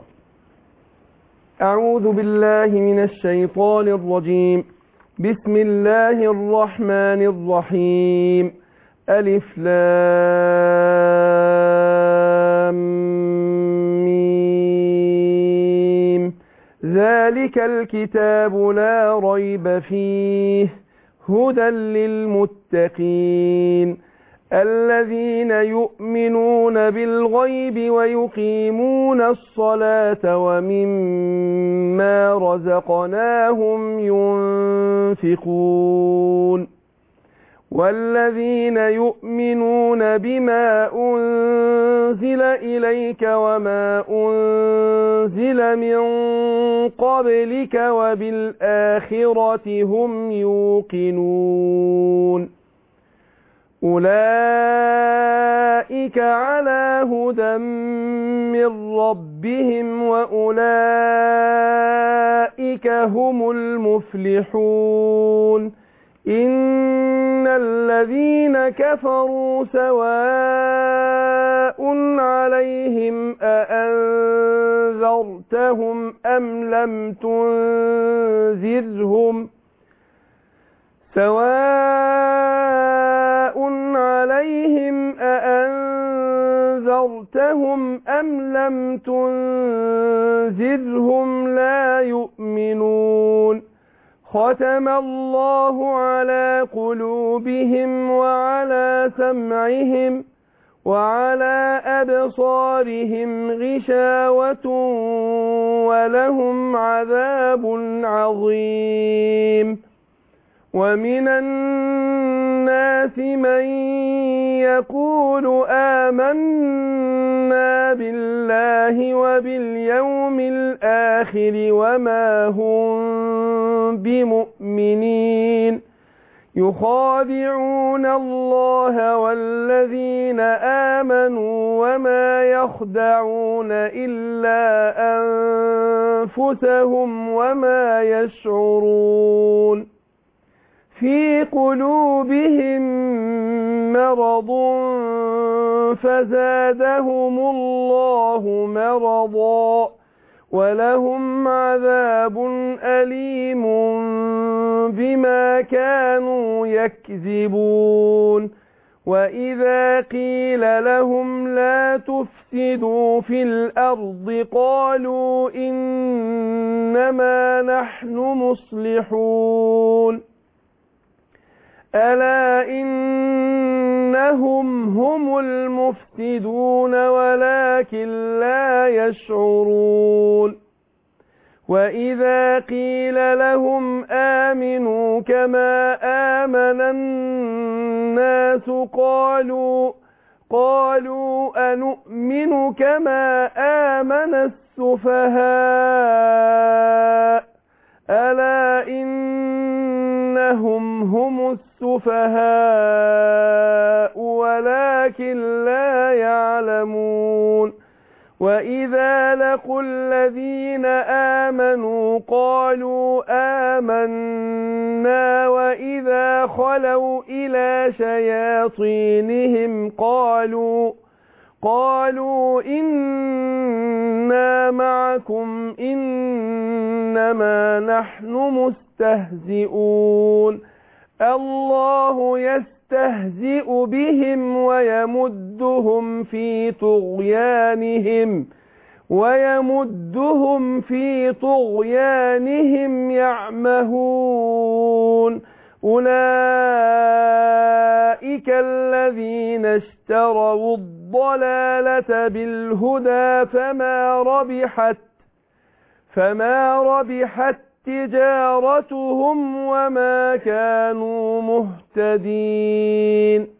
Speaker 2: أعوذ بالله من الشيطان الرجيم بسم الله الرحمن الرحيم ألف لام ميم ذلك الكتاب لا ريب فيه هدى للمتقين الذين يؤمنون بالغيب ويقيمون الصلاة ومما رزقناهم ينفقون والذين يؤمنون بما أنزل إليك وما أنزل من قبلك وبالآخرة هم يوقنون أولئك على هدى من ربهم وأولئك هم المفلحون إن الذين كفروا سواء عليهم أأنذرتهم أم لم تنذرهم سواء عليهم أأنذرتهم أم لم تنذرهم لا يؤمنون ختم الله على قلوبهم وعلى سمعهم وعلى أبصارهم غشاوة ولهم عذاب عظيم ومن الناس من يقول آمنا بالله وباليوم الآخر وما هم بمؤمنين يخادعون الله والذين آمنوا وما يخدعون إلا أنفسهم وما يشعرون في قلوبهم مرض فزادهم الله مرضا ولهم عذاب أليم بما كانوا يكذبون وإذا قيل لهم لا تفسدوا في الأرض قالوا إنما نحن مصلحون ألا إنهم هم المفسدون ولكن لا يشعرون وإذا قيل لهم آمنوا كما آمن الناس قالوا قالوا أنؤمن كما آمن السفهاء ألا إنهم هم السفهاء ولكن لا يعلمون وإذا لقوا الذين آمنوا قالوا آمنا وإذا خلوا إلى شياطينهم قالوا قالوا إنا معكم إنما نحن مستهزئون الله يستهزئ بهم ويمدهم في طغيانهم ويمدهم في طغيانهم يعمهون أولئك الذين اشتروا الضلالة بالهدى فما ربحت فما ربحت تجارتهم وما كانوا مهتدين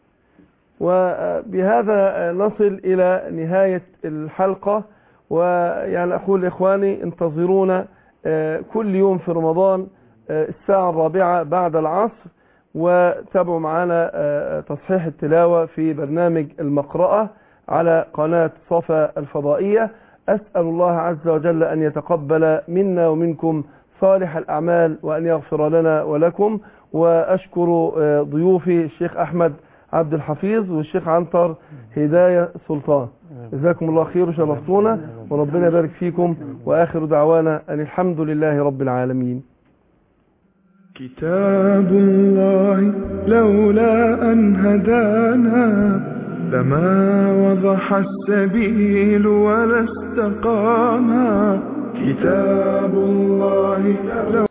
Speaker 2: وبهذا نصل إلى نهاية الحلقة ويعني أقول إخواني انتظرونا كل يوم في رمضان الساعة الرابعة بعد العصر وتابعوا معنا تصحيح التلاوة في برنامج المقرأة على قناة صفا الفضائية أسأل الله عز وجل أن يتقبل منا ومنكم صالح الأعمال وأن يغفر لنا ولكم وأشكر ضيوفي الشيخ أحمد عبد الحفيظ والشيخ عنتر هداية سلطان جزاكم الله خير وشرفتونا وربنا يبارك فيكم وآخر دعوانا أن الحمد لله رب العالمين
Speaker 1: كتاب الله لولا أن هدانا لما وضح السبيل ولا استقاما كتاب الله لو